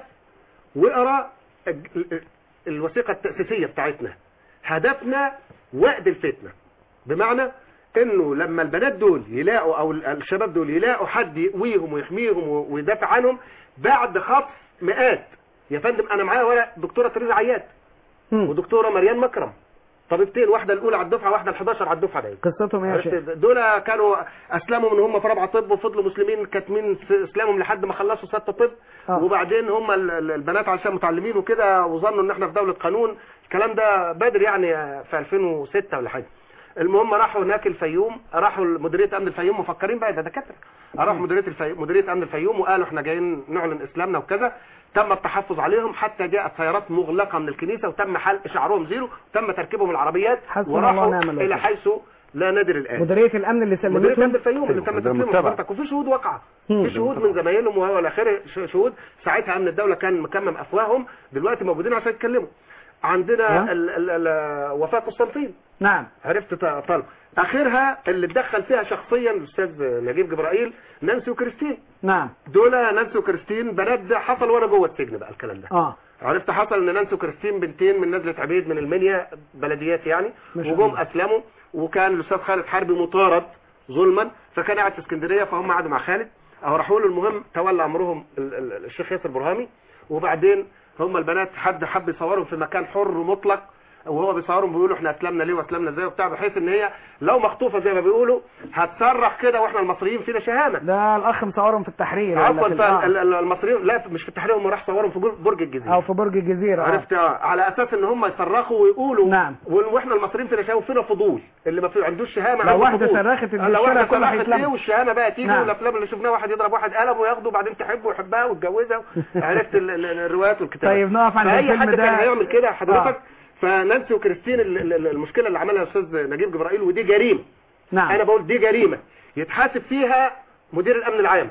واقرا الج- ال- الوثيقه التاسيسيه بتاعتنا هدفنا وقت الفتنه بمعنى انه لما البنات دول يلاقوا او ال- الشباب دول يلاقوا حد يقويهم ويحميهم و- ويدافع عنهم بعد خطف مئات يا فندم انا معايا ورق دكتوره تريزا عياد ودكتوره مريم مكرم طبيبتين واحده الاولى على الدفعه واحده ال11 على الدفعه دي قصتهم ايه يا عرفت؟ شيخ دول كانوا اسلموا من هم في رابعه طب وفضلوا مسلمين كاتمين في اسلامهم لحد ما خلصوا سته طب آه. وبعدين هم ال- ال- البنات علشان متعلمين وكده وظنوا ان احنا في دوله قانون الكلام ده بدري يعني في 2006 ولا حاجه المهم راحوا هناك الفيوم راحوا مديريه امن الفيوم مفكرين بقى ده دكاتره راحوا مديريه الفيوم مديريه امن الفيوم وقالوا احنا جايين نعلن اسلامنا وكذا تم التحفظ عليهم حتى جاءت سيارات مغلقه من الكنيسه وتم حلق شعرهم زيرو وتم تركيبهم العربيات حسبنا الله وراحوا ونعم الوكيل. الى حيث لا ندري الان مديريه الامن اللي مديريه سلمتهم امن الفيوم اللي تم ده تسليمهم متابعة. حضرتك وفي شهود واقعه مم. في شهود من زمايلهم وهو الى اخره ش- شهود ساعتها امن الدوله كان مكمم افواههم دلوقتي موجودين عشان يتكلموا عندنا ها؟ ال- ال- ال- وفاه قسطنطين نعم عرفت ط- طلب اخرها اللي اتدخل فيها شخصيا الاستاذ نجيب جبرائيل نانسي وكريستين نعم دول نانسي وكريستين بنات ده حصل وانا جوه السجن بقى الكلام ده اه عرفت حصل ان نانسي وكريستين بنتين من نزله عبيد من المنيا بلديات يعني ما شاء وجم الله. اسلموا وكان الاستاذ خالد حربي مطارد ظلما فكان قاعد في اسكندريه فهم قعدوا مع خالد او راحوا له المهم تولى امرهم ال- ال- الشيخ ياسر برهامي وبعدين هم البنات حد حب يصورهم في مكان حر مطلق وهو بيصورهم بيقولوا احنا اسلمنا ليه واسلمنا ازاي وبتاع بحيث ان هي لو مخطوفه زي ما بيقولوا هتصرخ كده واحنا المصريين فينا شهامه ده الاخ مصورهم في التحرير ولا عفوا في ال- آه. فالمصريين لا مش في التحرير هم راح صورهم في بر- برج الجزيره او في برج الجزيره آه. عرفت اه على اساس ان هم يصرخوا ويقولوا نعم. واحنا المصريين فينا شهامه فينا فضول اللي ما في عندوش شهامه لو عنده واحدة فضول. صرخت إن آه، لو الشارع واحده كله صرخت هيتلم. ليه والشهامه بقى تيجي نعم. والافلام اللي شفناها واحد يضرب واحد قلم وياخده وبعدين تحبه ويحبها ويتجوزها عرفت ال- ال- الروايات والكتابات طيب نقف عند فاي الفيلم حد ده. كان هيعمل كده آه. حضرتك فنانسي وكريستين ال- ال- المشكله اللي عملها الاستاذ نجيب جبرائيل ودي جريمه نعم انا بقول دي جريمه يتحاسب فيها مدير الامن العام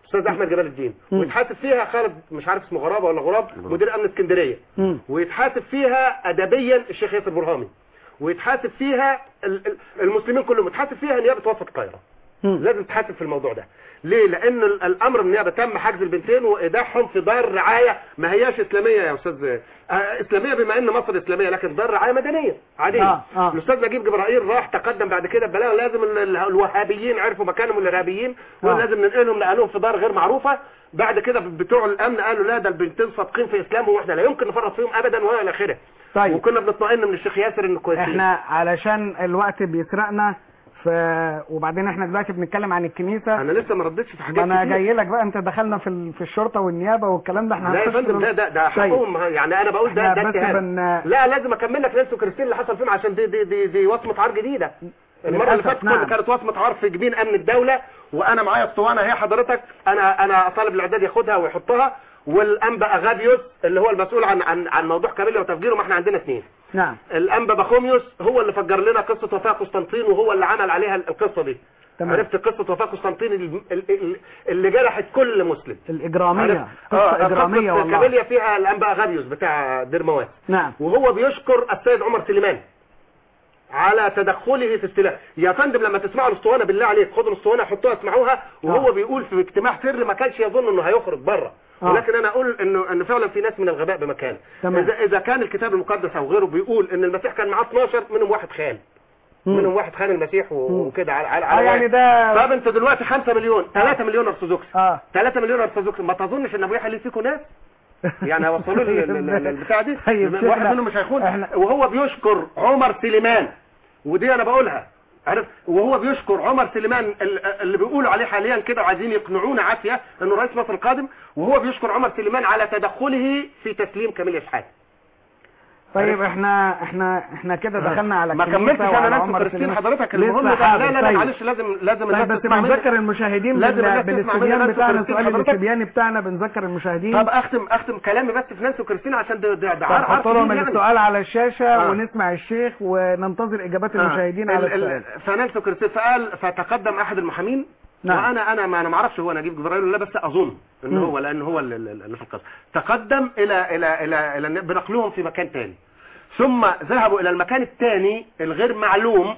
استاذ احمد جمال الدين مم. ويتحاسب فيها خالد مش عارف اسمه غرابه ولا غراب مدير امن اسكندريه مم. ويتحاسب فيها ادبيا الشيخ ياسر برهامي ويتحاسب فيها ال- ال- المسلمين كلهم يتحاسب فيها نيابه وفد القاهره لازم تحاسب في الموضوع ده ليه لان ال- الامر من النيابه تم حجز البنتين وايداعهم في دار رعايه ما هياش اسلاميه يا استاذ آه، اسلاميه بما ان مصر اسلاميه لكن دار رعايه مدنيه عاديه آه، آه. الاستاذ نجيب جبرائيل راح تقدم بعد كده بلاغ لازم ال- ال- الوهابيين عرفوا مكانهم الارهابيين آه. ولازم ننقلهم نقلهم في دار غير معروفه بعد كده بتوع الامن قالوا لا ده البنتين صادقين في اسلامهم واحنا لا يمكن نفرط فيهم ابدا والى اخره طيب. وكنا بنطمئن من الشيخ ياسر انه كويسين احنا علشان الوقت بيسرقنا ف... وبعدين احنا دلوقتي بنتكلم عن الكنيسه انا لسه ما ردتش في ما حاجات انا كتير. جاي لك بقى انت دخلنا في ال... في الشرطه والنيابه والكلام ده احنا لا يا هنخش فندم في- ده ده ده طيب. حقهم يعني انا بقول ده احنا ده بس اتهام بن- لا لازم اكمل لك نانسي وكريستين اللي حصل فيهم عشان دي دي دي, دي وصمه عار جديده المره اللي للأسف، فاتت نعم. كانت وصمه عار في جبين امن الدوله وانا معايا اسطوانه هي حضرتك انا انا طالب الاعداد ياخدها ويحطها والانبا اغاديوس اللي هو المسؤول عن عن عن موضوع كاميليا وتفجيره ما احنا عندنا اثنين نعم الانبا بخوميوس هو اللي فجر لنا قصه وفاه قسطنطين وهو اللي عمل عليها القصه دي تمام. عرفت قصه وفاه قسطنطين ال- ال- ال- اللي جرحت كل مسلم الاجراميه عرفت؟ قصه اجراميه قصة والله كاميليا فيها الانبا غابيوس بتاع دير مواد نعم وهو بيشكر السيد عمر سليمان على تدخله في السلاح يا فندم لما تسمعوا الاسطوانه بالله عليك خدوا الاسطوانه حطوها اسمعوها وهو آه. بيقول في اجتماع سر ما كانش يظن انه هيخرج بره آه. ولكن انا اقول انه ان فعلا في ناس من الغباء بمكان تمام. اذا اذا كان الكتاب المقدس او غيره بيقول ان المسيح كان معاه 12 منهم واحد خان مم. منهم واحد خان المسيح و- مم. وكده على على اه على يعني واحد. ده طب انت دلوقتي 5 مليون 3 مليون ارثوذكس اه 3 مليون ارثوذكس ما تظنش ان ابو يحيى ليه فيكم ناس يعني هيوصلوا لي ال- ال- البتاع دي طيب، واحد احنا- منهم مش هيخون احنا- وهو بيشكر عمر سليمان ودي انا بقولها عارف وهو بيشكر عمر سليمان ال- اللي بيقولوا عليه حاليا كده وعايزين يقنعونا عافيه انه رئيس مصر القادم وهو بيشكر عمر سليمان على تدخله في تسليم كامل شحاته طيب احنا احنا احنا كده دخلنا على ما الكنيسة كملتش انا وعلى نفس عمر كريستين سليمان. حضرتك لسه المهم ده حاضر. لا لا لا طيب. معلش لازم لازم طيب الناس بس تسمع مني. بنذكر المشاهدين لازم بال- الناس تسمع مني بالاستبيان نانسي بتاعنا وكريستين السؤال حضرتك. الاستبياني بتاعنا بنذكر المشاهدين طب اختم اختم كلامي بس في نانسي وكريستين عشان ده ده ده طب عار- عار حط لهم كبير يعني. السؤال على الشاشة آه. ونسمع الشيخ وننتظر إجابات آه. المشاهدين على ال- ال- السؤال فنانسي وكريستين فقال فتقدم احد المحامين نعم. وانا انا ما انا ما اعرفش هو نجيب جبرائيل ولا لا، بس اظن ان مم. هو لان هو اللي- اللي اللي في القصه تقدم الى الى الى, إلى بنقلهم في مكان تاني ثم ذهبوا الى المكان الثاني الغير معلوم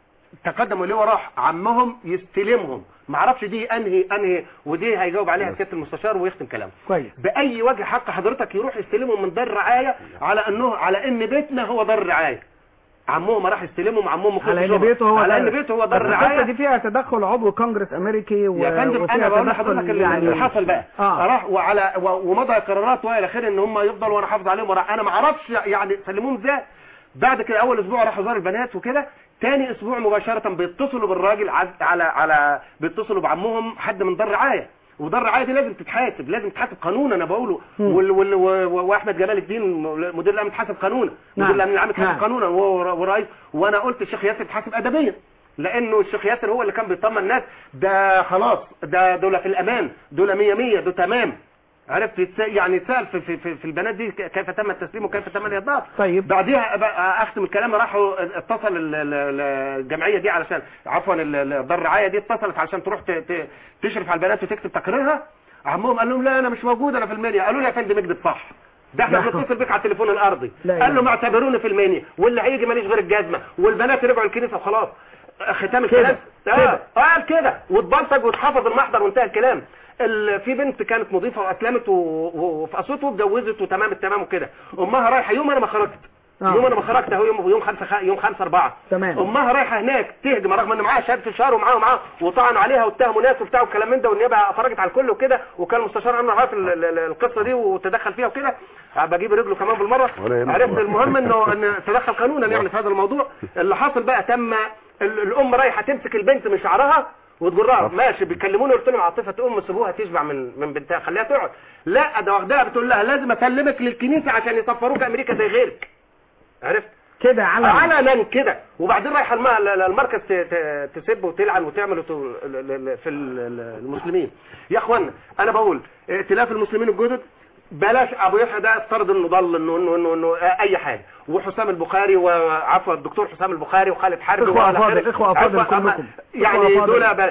تقدموا ليه وراح عمهم يستلمهم ما اعرفش دي انهي انهي ودي هيجاوب عليها سياده المستشار ويختم كلامه كويس باي وجه حق حضرتك يروح يستلمهم من دار رعايه على انه على ان بيتنا هو دار رعايه عمهم راح يستلمهم عمهم على ان بيته هو على دار- ان بيته هو دار بس القصة رعايه دي فيها تدخل عضو كونجرس امريكي و... يا فندم وفيها انا بقول تدخل لحضرتك اللي, اللي حصل بقى اه راح وعلى و- ومضى قرارات والى اخره ان هم يفضلوا وانا حافظ عليهم وراح انا ما اعرفش يعني سلموهم ازاي بعد كده اول اسبوع راحوا زار البنات وكده تاني اسبوع مباشره بيتصلوا بالراجل عز- على على بيتصلوا بعمهم حد من دار رعايه ودار الرعايه دي لازم تتحاسب لازم تتحاسب قانونا انا بقوله وال وال و- و- واحمد جمال الدين مدير الامن يتحاسب قانونا نعم. مدير الامن العام يتحاسب نعم. قانونا وهو ورئيس وانا قلت الشيخ ياسر يتحاسب ادبيا لانه الشيخ ياسر هو اللي كان بيطمن الناس ده خلاص ده دول في الامان دول 100 100 ده تمام عرفت يتس- يعني يتسال في, في, في, في البنات دي ك- كيف تم التسليم وكيف تم الاضاءه طيب بعديها بقى اختم الكلام راحوا اتصل ال- ال- ال- الجمعيه دي علشان عفوا ال- ال- دار الرعايه دي اتصلت علشان تروح ت- ت- تشرف على البنات وتكتب تقريرها عمهم قال لهم لا انا مش موجود انا في المنيا قالوا لي يا فندم اكذب صح ده احنا لا. بنتصل بيك على التليفون الارضي لا قال له إله. ما اعتبروني في المنيا واللي هيجي ماليش غير الجزمه والبنات رجعوا الكنيسه وخلاص ختام الكلام كده. اه قال كده واتبلطج واتحفظ المحضر وانتهى الكلام ال- في بنت كانت مضيفه واسلمت و- و- وفي اسوته واتجوزت وتمام التمام وكده امها رايحه يوم انا ما خرجت آه. يوم انا ما خرجت اهو يوم يوم 5 يوم 5 4 تمام امها رايحه هناك تهجم رغم ان معاها شهاده الشهر ومعاها ومعاها وطعن عليها واتهموا ناس وبتاع والكلام من ده والنيابه فرجت على الكل وكده وكان المستشار عمرو عارف ال- ال- ال- القصه دي وتدخل فيها وكده بجيب رجله كمان بالمره ولا يهمك. عرفت المهم انه ان تدخل قانونا يعني في هذا الموضوع اللي حصل بقى تم ال- الام رايحه تمسك البنت من شعرها وتجرها ماشي بيكلموني قلت لهم عاطفه ام سيبوها تشبع من من بنتها خليها تقعد لا ده واخداها بتقول لها لازم اسلمك للكنيسه عشان يسفروك امريكا زي غيرك عرفت كده على علنا كده وبعدين رايحه الم- ال- ال- المركز ت- ت- تسب وتلعن وتعمل وت- ال- ال- ال- في ال- ال- المسلمين يا اخوانا انا بقول ائتلاف المسلمين الجدد بلاش ابو يحيى ده افترض انه ضل انه انه انه, إنه آه، اي حاجه وحسام البخاري وعفوا الدكتور حسام البخاري وخالد حرب إخوة ولا أفاضل، خير. إخوة أفاضل عفوا، أما- كلكم. يعني إخوة أفاضل. دول ب-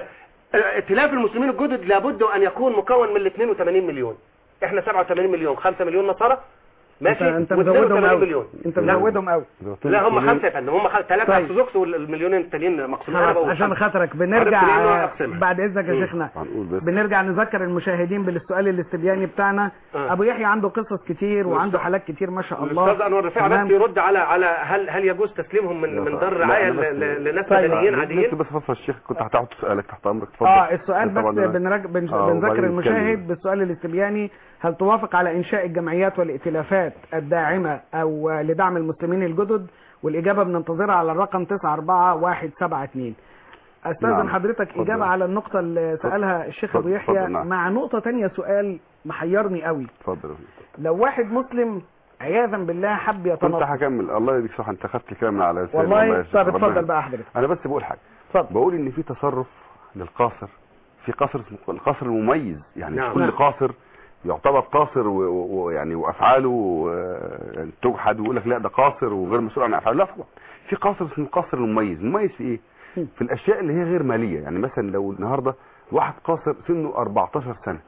ائتلاف المسلمين الجدد لابد ان يكون مكون من ال 82 مليون احنا 87 مليون 5 مليون نصارى ماشي انت و مزودهم 82 قوي مليون انت لا. مزودهم قوي لا هم خمسه يا فندم هم ثلاثه طيب. ارثوذكس والمليونين التانيين مقسومين انا خلاص بقول عشان خمسة. خاطرك بنرجع عرفت ليه أنا آه، أقسمها. بعد اذنك يا مم. شيخنا هنقول بس بنرجع نذكر المشاهدين بالسؤال الاستبياني بتاعنا آه. ابو يحيى عنده قصص كتير وعنده حالات كتير ما شاء الله الاستاذ انور رفاعي تمام. بس يرد على على هل هل يجوز تسليمهم من من دار الرعايه لا، أنا بس- ل- ل- لناس طيب. مدنيين لسه عاديين بس فضل الشيخ كنت هتاخد سؤالك تحت امرك اتفضل اه السؤال بس طبعاً أنا- بنرج... بن... آه، بنذكر وبعدين المشاهد نتكلم. بالسؤال الاستبياني هل توافق على انشاء الجمعيات والائتلافات الداعمه او لدعم المسلمين الجدد والاجابه بننتظرها على الرقم 941172 استاذن نعم. حضرتك اتفضل. اجابه على النقطه اللي سالها الشيخ ابو اتفضل، يحيى اتفضل، نعم. مع نقطه تانية سؤال محيرني قوي اتفضل لو واحد مسلم عياذا بالله حب كنت يتنصر هكمل الله يديك صح انت خدت الكلام من على لساني والله يا شيخ. طب ربنا اتفضل يهديك. بقى حضرتك انا بس بقول حاجه اتفضل بقول ان في تصرف للقاصر في قاصر اسمه القاصر المميز يعني نعم. مش كل نعم. قاصر يعتبر قاصر و- و- ويعني وافعاله آه، يعني تجحد ويقول لك لا ده قاصر وغير مسؤول عن افعاله لا طبعا في قاصر اسمه القاصر المميز مميز في ايه في الاشياء اللي هي غير ماليه يعني مثلا لو النهارده واحد قاصر سنه 14 سنه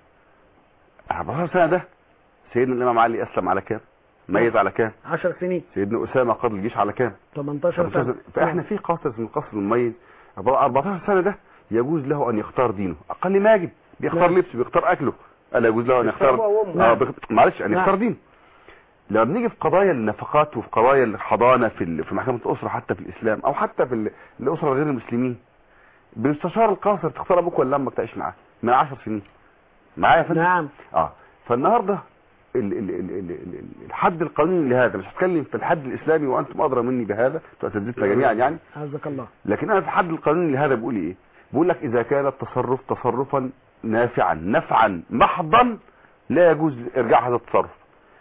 14 سنه ده سيدنا الامام علي اسلم على كام ميز على كام 10 سنين سيدنا اسامه قاد الجيش على كام 18 سنه فاحنا في قاصر اسمه القاصر المميز 14 سنه ده يجوز له ان يختار دينه اقل ما يجب بيختار نعم. لبسه بيختار اكله الا يجوز له ان يختار يختار أبوه وأمه. اه نعم. بيخ- معلش ان نعم. يختار دينه لما بنيجي في قضايا النفقات وفي قضايا الحضانه في ال- في محكمه الاسره حتى في الاسلام او حتى في ال- الاسره غير المسلمين بيستشار القاصر تختار ابوك ولا امك تعيش معاه من 10 سنين معايا يا فندم نعم اه فالنهارده ال ال ال ال ال الحد القانوني لهذا مش هتكلم في الحد الاسلامي وانتم ادرى مني بهذا انتوا اساتذتنا جميعا يعني عزك الله لكن انا في الحد القانوني لهذا بقول ايه بقول لك اذا كان التصرف تصرفا نافعا نفعا محضا لا يجوز ارجاع هذا التصرف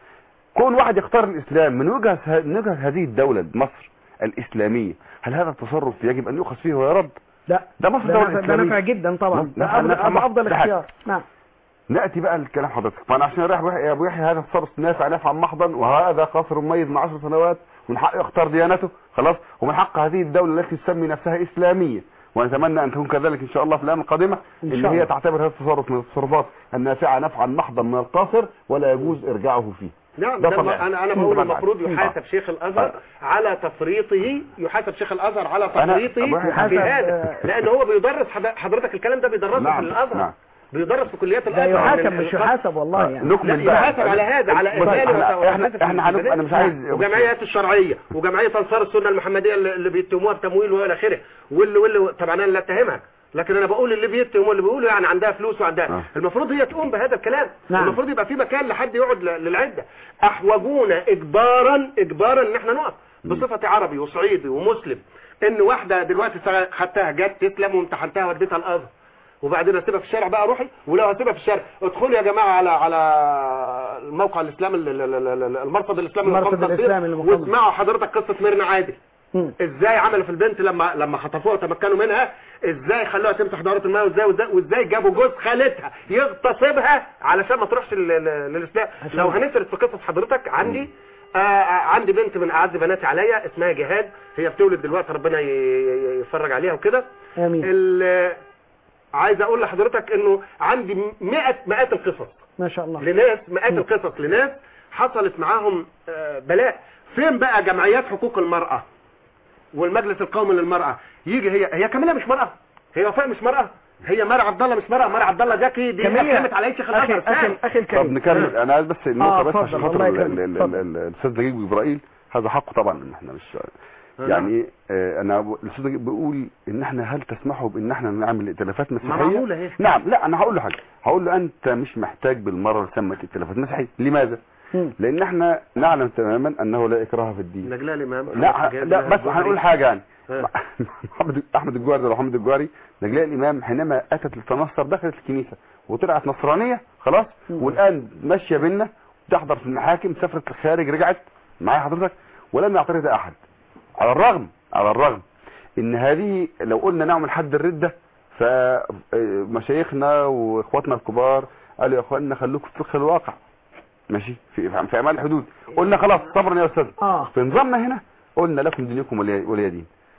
كون واحد يختار الاسلام من وجهه من وجهه هذه الدوله مصر الاسلاميه هل هذا التصرف يجب ان يؤخذ فيه ويرد لا ده مصر ده دولة نفع- ده إسلامية. نفع جدا طبعا لا، ده نفع- افضل, نفع محض. أفضل ده حاجة. اختيار نعم ناتي بقى لكلام حضرتك فانا عشان اريح بوحي- يا ابو يحيى هذا التصرف نافع نافعا محضا وهذا قاصر مميز من 10 سنوات ومن حقه يختار ديانته خلاص ومن حق هذه الدوله التي تسمي نفسها اسلاميه ونتمنى ان تكون كذلك ان شاء الله في الايام القادمه إن ان شاء هي الله. تعتبر هذا التصرف من التصرفات النافعه نفعا محضا من القاصر ولا يجوز ارجاعه فيه نعم ده ده طبيعي. انا انا بقول طبعاً. المفروض يحاسب شيخ الازهر على تفريطه يحاسب شيخ الازهر على أنا- تفريطه أبو يحيى في حسب- هذا لان هو بيدرس حد- حضرتك الكلام ده بيدرسه نعم، في الازهر نعم. بيدرس في كليات ده الازهر يحاسب من مش القصد. يحاسب والله يعني نكمل لا بقى يحاسب على هذا على بص، إهمال احنا وتوحيد احنا, احنا هنبقى انا مش عايز وجمعيات الشرعيه وجمعيه انصار السنه المحمديه اللي اللي بيتهموها بتمويل والى اخره واللي واللي طبعا انا لا اتهمها لكن انا بقول اللي بيتهم واللي بيقولوا يعني عندها فلوس وعندها آه. المفروض هي تقوم بهذا الكلام نعم. المفروض يبقى في مكان لحد يقعد ل- للعده احوجونا اجبارا اجبارا ان احنا نقف بصفتي عربي وصعيدي ومسلم ان واحده دلوقتي سا- خدتها جت تسلم وامتحنتها وديتها الازهر وبعدين اسيبها في الشارع بقى روحي ولو هسيبها في الشارع ادخلوا يا جماعه على على الموقع الاسلامي ال- ال- ال- ال- المرصد الاسلامي المرصد للقوم التصدير، الإسلامي للقوم. واسمعوا حضرتك قصه ميرنا عادل مم. ازاي عملوا في البنت لما لما خطفوها وتمكنوا منها ازاي خلوها تمسح دورة الماء وازاي وازاي, وازاي جابوا جوز خالتها يغتصبها علشان ما تروحش لل- لل- للاسلام عشان- لو هنسرد في قصص حضرتك عندي آه آه، عندي بنت من اعز بناتي عليا اسمها جهاد هي بتولد دلوقتي ربنا ي- ي- يفرج عليها وكده امين ال- عايز اقول لحضرتك انه عندي مئة مئات القصص ما شاء الله لناس مئات القصص لناس حصلت معاهم آه، بلاء فين بقى جمعيات حقوق المرأة والمجلس القومي للمرأة يجي هي هي كاملة مش مرأة هي وفاء مش مرأة هي مرة عبد الله مش مرأة مرة عبد الله زكي دي كاملة. حكمت على شيخ اخي الازهر اخي فين؟ اخي طب الكريم نكمل انا عايز بس النقطه آه، بس عشان اتفضل، خاطر الله ال- يكرمك، ال- ال- اتفضل. ال- الاستاذ نجيب جبرائيل هذا حقه طبعا ان احنا مش يعني ايه آه، انا ب- الاستاذ نجيب بيقول ان احنا هل تسمحوا بان احنا نعمل ائتلافات مسيحيه معقولة اهي. نعم لا انا هقول له حاجه هقول له انت مش محتاج بالمره لسمه ائتلافات مسيحيه لماذا مم. لان احنا نعلم تماما انه لا اكراه في الدين نجلاء الامام لا لا بس هنقول حاجه يعني ها. محمد احمد الجواري ده محمد الجواري نجلاء الامام حينما اتت لتنصر دخلت الكنيسه وطلعت نصرانيه خلاص مم. والان ماشيه بينا تحضر في المحاكم سافرت الخارج رجعت معايا حضرتك ولم يعترض احد على الرغم على الرغم ان هذه لو قلنا نعمل حد الرده فمشايخنا واخواتنا الكبار قالوا يا اخواننا خلوكم في فقه الواقع ماشي في في اعمال الحدود قلنا خلاص صبرا يا استاذ اه في نظامنا هنا قلنا لكم دينكم ولي ولي دين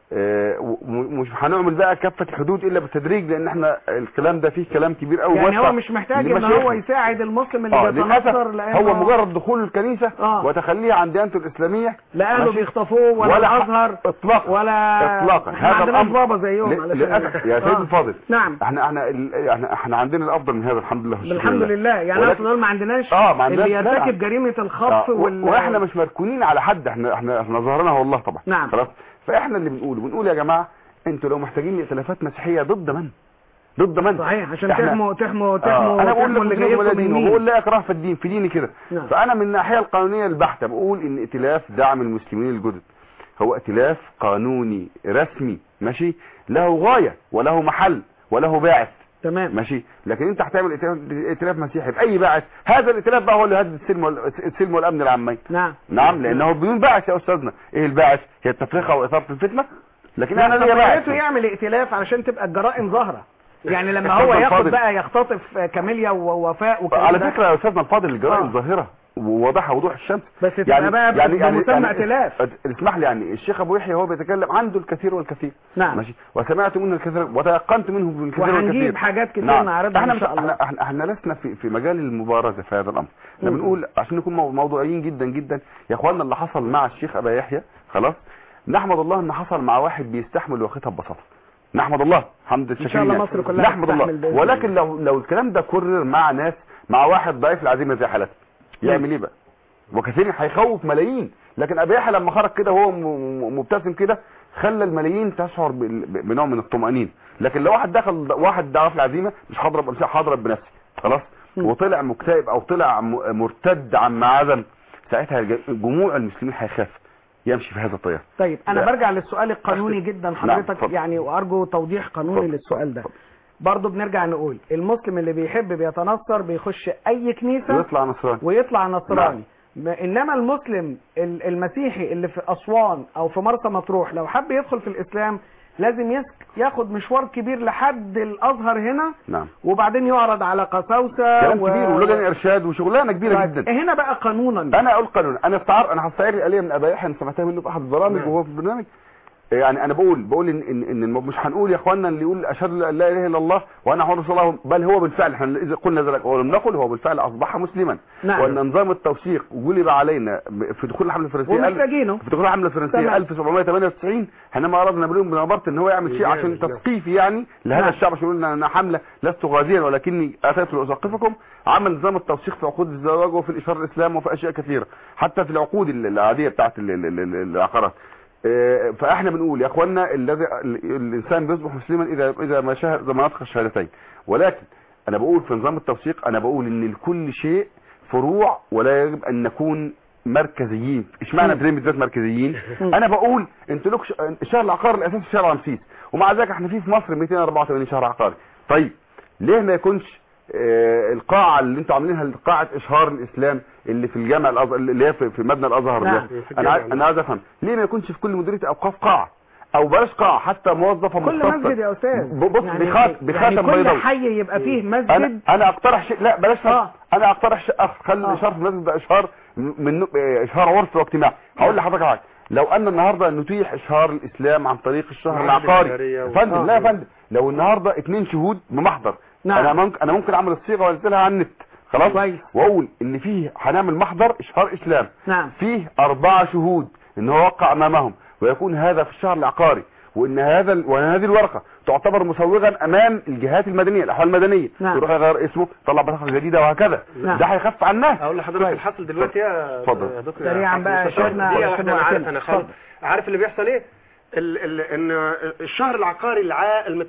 آه، ومش هنعمل بقى كافه الحدود الا بالتدريج لان احنا الكلام ده فيه كلام كبير قوي يعني هو مش محتاج ان هو يساعد المسلم اللي اه للاسف بيتنصر لانه هو مجرد دخول الكنيسه آه. وتخليه عن ديانته الاسلاميه لا اهله ماشي؟ بيخطفوه ولا, ولا ح- الازهر اطلاقا ولا اطلاقا احنا عندناش بابا زيهم ل- علشان- للاسف يا سيدي آه. الفاضل نعم احنا احنا ال- احنا احنا عندنا الافضل من هذا الحمد لله والشكر الحمد لله يعني ولكن- اصل دول ما عندناش اه ما عندناش اللي لا. يرتكب جريمه الخطف آه، و- وال واحنا مش مركونين على حد احنا احنا احنا ظهرنا والله طبعا نعم. خلاص فاحنا اللي بنقوله بنقول يا جماعه انتوا لو محتاجين ائتلافات مسيحيه ضد من ضد من صحيح عشان إحنا- تحموا تحموا آه، تحموا انا بقول تحموا اللي لك جايكم ولا من دين مين وبقول لا اكراه في الدين في ديني كده نعم. فانا من الناحيه القانونيه البحته بقول ان ائتلاف دعم المسلمين الجدد هو ائتلاف قانوني رسمي ماشي له غايه وله محل وله باعث تمام ماشي لكن انت هتعمل ائتلاف- ائتلاف مسيحي باي باعث هذا الائتلاف بقى هو اللي يهدد السلم وال- السلم والامن العامين نعم نعم لانه بدون باعث يا استاذنا ايه الباعث هي التفرقه واثاره الفتنه لكن انا لا ليا طب يا باعث ريته يعمل ائتلاف علشان تبقى الجرائم ظاهره يعني لما هو اتفضل ياخد فاضل. بقى يختطف كاميليا ووفاء والكلام على ده. فكره يا استاذنا الفاضل الجرائم آه. ظاهره وواضحه وضوح الشمس بس تبقى بقى بمسمى ائتلاف. اسمح لي يعني الشيخ ابو يحيى هو بيتكلم عنده الكثير والكثير نعم. ماشي وسمعت منه الكثير وتيقنت منه بالكثير والكثير وهنجيب حاجات كتير نعم. نعرضها احنا ان شاء مش- الله احنا احنا, احنا لسنا في في مجال المبارزه في هذا الامر احنا مم. بنقول عشان نكون مو- موضوعيين جدا جدا يا اخواننا اللي حصل مع الشيخ ابا يحيى خلاص نحمد الله ان حصل مع واحد بيستحمل واخدها ببساطه نحمد الله حمد إن شاء الله الشاكرين مصر كلها نحمد تستحمل الله بإذن ولكن لو لو الكلام ده كرر مع ناس مع واحد ضعيف العزيمه زي حالتي يعمل ايه بقى وكثير هيخوف ملايين لكن ابي يحيى لما خرج كده وهو م- م- مبتسم كده خلى الملايين تشعر بال- ب- بنوع من الطمأنينة لكن لو واحد دخل واحد ضعف العزيمه مش هضرب مش هضرب بنفسي خلاص وطلع مكتئب او طلع م- مرتد عما عزم ساعتها الج- جموع المسلمين هيخاف يمشي في هذا الطريق طيب انا لا. برجع للسؤال القانوني جدا حضرتك اتفضل. يعني وارجو توضيح قانوني اتفضل. للسؤال ده برضه بنرجع نقول المسلم اللي بيحب بيتنصر بيخش اي كنيسه ويطلع نصراني ويطلع نصراني ما- انما المسلم ال- المسيحي اللي في اسوان او في مرسى مطروح لو حب يدخل في الاسلام لازم يسك ياخد مشوار كبير لحد الازهر هنا نعم وبعدين يعرض على قساوسه كلام كبير ولجان ارشاد وشغلانه كبيره طيب، جدا هنا بقى قانونا انا اقول قانون انا استعار انا هستعير الاليه من ابا يحيى انا سمعتها منه في احد البرامج وهو في البرنامج يعني انا بقول بقول ان ان, إن الم- مش هنقول يا اخوانا اللي يقول اشهد ان لا اله الا الله وانا محمد رسول الله بل هو بالفعل احنا اذا قلنا ذلك ولم نقل هو بالفعل اصبح مسلما نعم. وان نظام التوثيق جلب علينا ب- في دخول الحمله الفرنسيه ألف- ومحتاجينه في دخول الحمله الفرنسيه تمام. 1798 حينما اراد نابليون بونابرت ان هو يعمل شيء نعم، عشان نعم. تثقيفي يعني لهذا نعم. الشعب عشان يقول ان انا حمله لست غازيا ولكني اتيت لاثقفكم عمل نظام التوثيق في عقود الزواج وفي الاشاره الاسلام وفي اشياء كثيره حتى في العقود ال- العاديه بتاعت ال- ال- ال- العقارات آه، فاحنا بنقول يا اخوانا الذي ال- الانسان بيصبح مسلما اذا اذا ما شهد اذا ما نطق الشهادتين ولكن انا بقول في نظام التوثيق انا بقول ان لكل شيء فروع ولا يجب ان نكون مركزيين اشمعنى مم. بريم بالذات مركزيين مم. انا بقول انتوا لكم الشهر العقاري الاساسي في شهر رمسيس ومع ذلك احنا في في مصر 284 شهر عقاري طيب ليه ما يكونش آه، القاعه اللي انتوا عاملينها قاعه اشهار الاسلام اللي في الجامع الازهر اللي هي في في مبنى الازهر نعم. ده في انا عايز- الجامع. انا عايز افهم ليه ما يكونش في كل مديريه اوقاف قاعه او بلاش قاعه حتى موظفه كل مختصة. مسجد يا استاذ ب- بص بخات بخاتم يعني كل بيضاوي حي يبقى فيه انا مسجد انا اقترح شيء لا بلاش آه. انا اقترح شيء اخر خلي آه. الاشهار في المسجد ده اشهار من آه، اشهار عرف واجتماع هقول لحضرتك حاجه لو ان النهارده نتيح اشهار الاسلام عن طريق الشهر معاهد العقاري الشهرية يا و- فندم آه. لا يا فندم لو النهارده اثنين شهود بمحضر نعم. انا ممكن انا ممكن اعمل الصيغه وانزلها على النت خلاص كويس. واقول ان فيه هنعمل محضر اشهار اسلام نعم فيه أربعة شهود إن هو وقع أمامهم ويكون هذا في الشهر العقاري وإن هذا ال- وأن هذه الورقة تعتبر مسوغا أمام الجهات المدنية الأحوال المدنية نعم. يروح يغير اسمه طلع بطاقة جديدة وهكذا نعم. ده هيخف على الناس اقول لحضرتك الحصل دلوقتي يا اتفضل. يا دكتور سريعاً يا بقى مستشار. شيخنا دقيقة عشان واحدة انا عارف وقتنا. انا خالد اتفضل. عارف اللي بيحصل ايه ال ال ان الشهر العقاري العا ال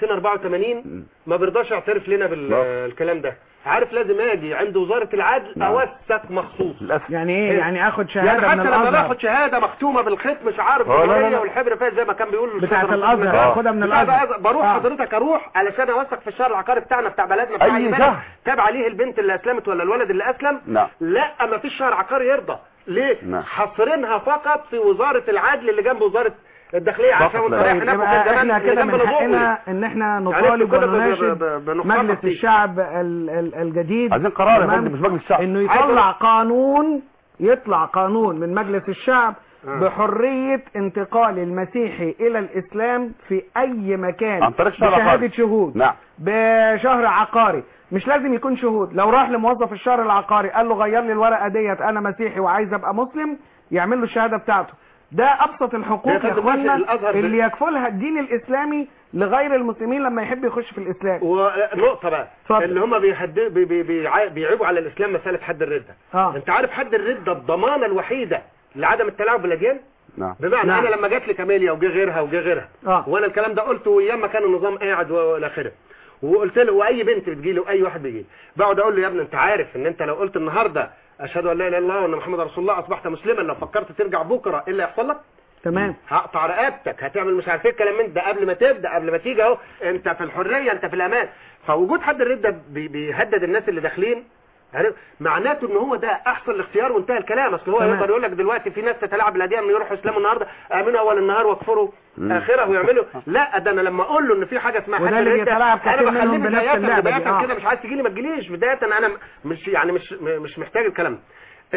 284 ما بيرضاش يعترف لنا بالكلام ده عارف لازم اجي عند وزارة العدل نعم. اوثق مخصوص للأسف يعني ايه يعني اخد شهاده يعني حتى من لما الازهر باخد شهاده مختومه بالختم مش عارف اه لا لا الجمهورية لا. والحبر فيها زي ما كان بيقول الأستاذ بتاعت رمضان الازهر ده. اخدها من بتاع الازهر بقى بروح آه. حضرتك اروح علشان اوثق في الشهر العقاري بتاعنا بتاع بلدنا بتاع أي بلد شهر. تابع عليه البنت اللي اسلمت ولا الولد اللي اسلم نعم. لا ما فيش شهر عقاري يرضى ليه نعم. حاصرينها فقط في وزاره العدل اللي جنب وزاره الداخليه فقط عشان وانت لا. رايح طيب هناك يبقى وكان زمان احنا اللي كده جنب من الضوء حقنا ان احنا يعني نطالب كده ب- ب- ونناشد ب- بنخطط مجلس فيه. الشعب ال- ال- الجديد عايزين قرار يا تمام؟ فندم مش مجلس الشعب انه يطلع قانون يطلع قانون من مجلس الشعب آه. بحرية انتقال المسيحي الى الاسلام في اي مكان عن طريق شهر بشهادة عقاري. شهود نعم بشهر عقاري مش لازم يكون شهود لو راح لموظف الشهر العقاري قال له غير لي الورقه ديت انا مسيحي وعايز ابقى مسلم يعمل له الشهاده بتاعته ده ابسط الحقوق يا يا فندم اخوانا ماشي، الأزهر اللي ده- يكفلها الدين الاسلامي لغير المسلمين لما يحب يخش في الاسلام ونقطة بقى اتفضل. اللي هم بيهد... بي... بي... بيع- بيعيبوا على الإسلام مسألة حد الردة اه أنت عارف حد الردة الضمانة الوحيدة لعدم التلاعب بالأديان نعم بمعنى نعم. أنا لما جات لي كاميليا وجه غيرها وجه غيرها اه وأنا الكلام ده قلته أيام ما كان النظام قاعد والى آخره وقلت له واي بنت بتجي له اي واحد بيجي له بقعد اقول له يا ابني انت عارف ان انت لو قلت النهارده اشهد ان لا اله الا الله وان محمد رسول الله اصبحت مسلما لو فكرت ترجع بكره ايه اللي هيحصل لك تمام هقطع رقبتك هتعمل مش عارف ايه الكلام من ده قبل ما تبدا قبل ما تيجي اهو انت في الحريه انت في الامان فوجود حد الرده بي- بيهدد الناس اللي داخلين عارف معناته ان هو ده احسن الاختيار وانتهى الكلام اصل هو تمام. يقدر يقول لك دلوقتي في ناس تتلاعب بالاديان من يروحوا يسلموا النهارده امنوا اول النهار واكفروا مم. اخره ويعملوا لا ده انا لما اقول له ان في حاجه اسمها وده حد اللي الردة، بيتلاعب كتير انا بخليه منهم بنفس بدايه اللعبة دي. بدايه آه. كده مش عايز تجيلي ما تجيليش بدايه انا مش يعني مش مش محتاج الكلام ده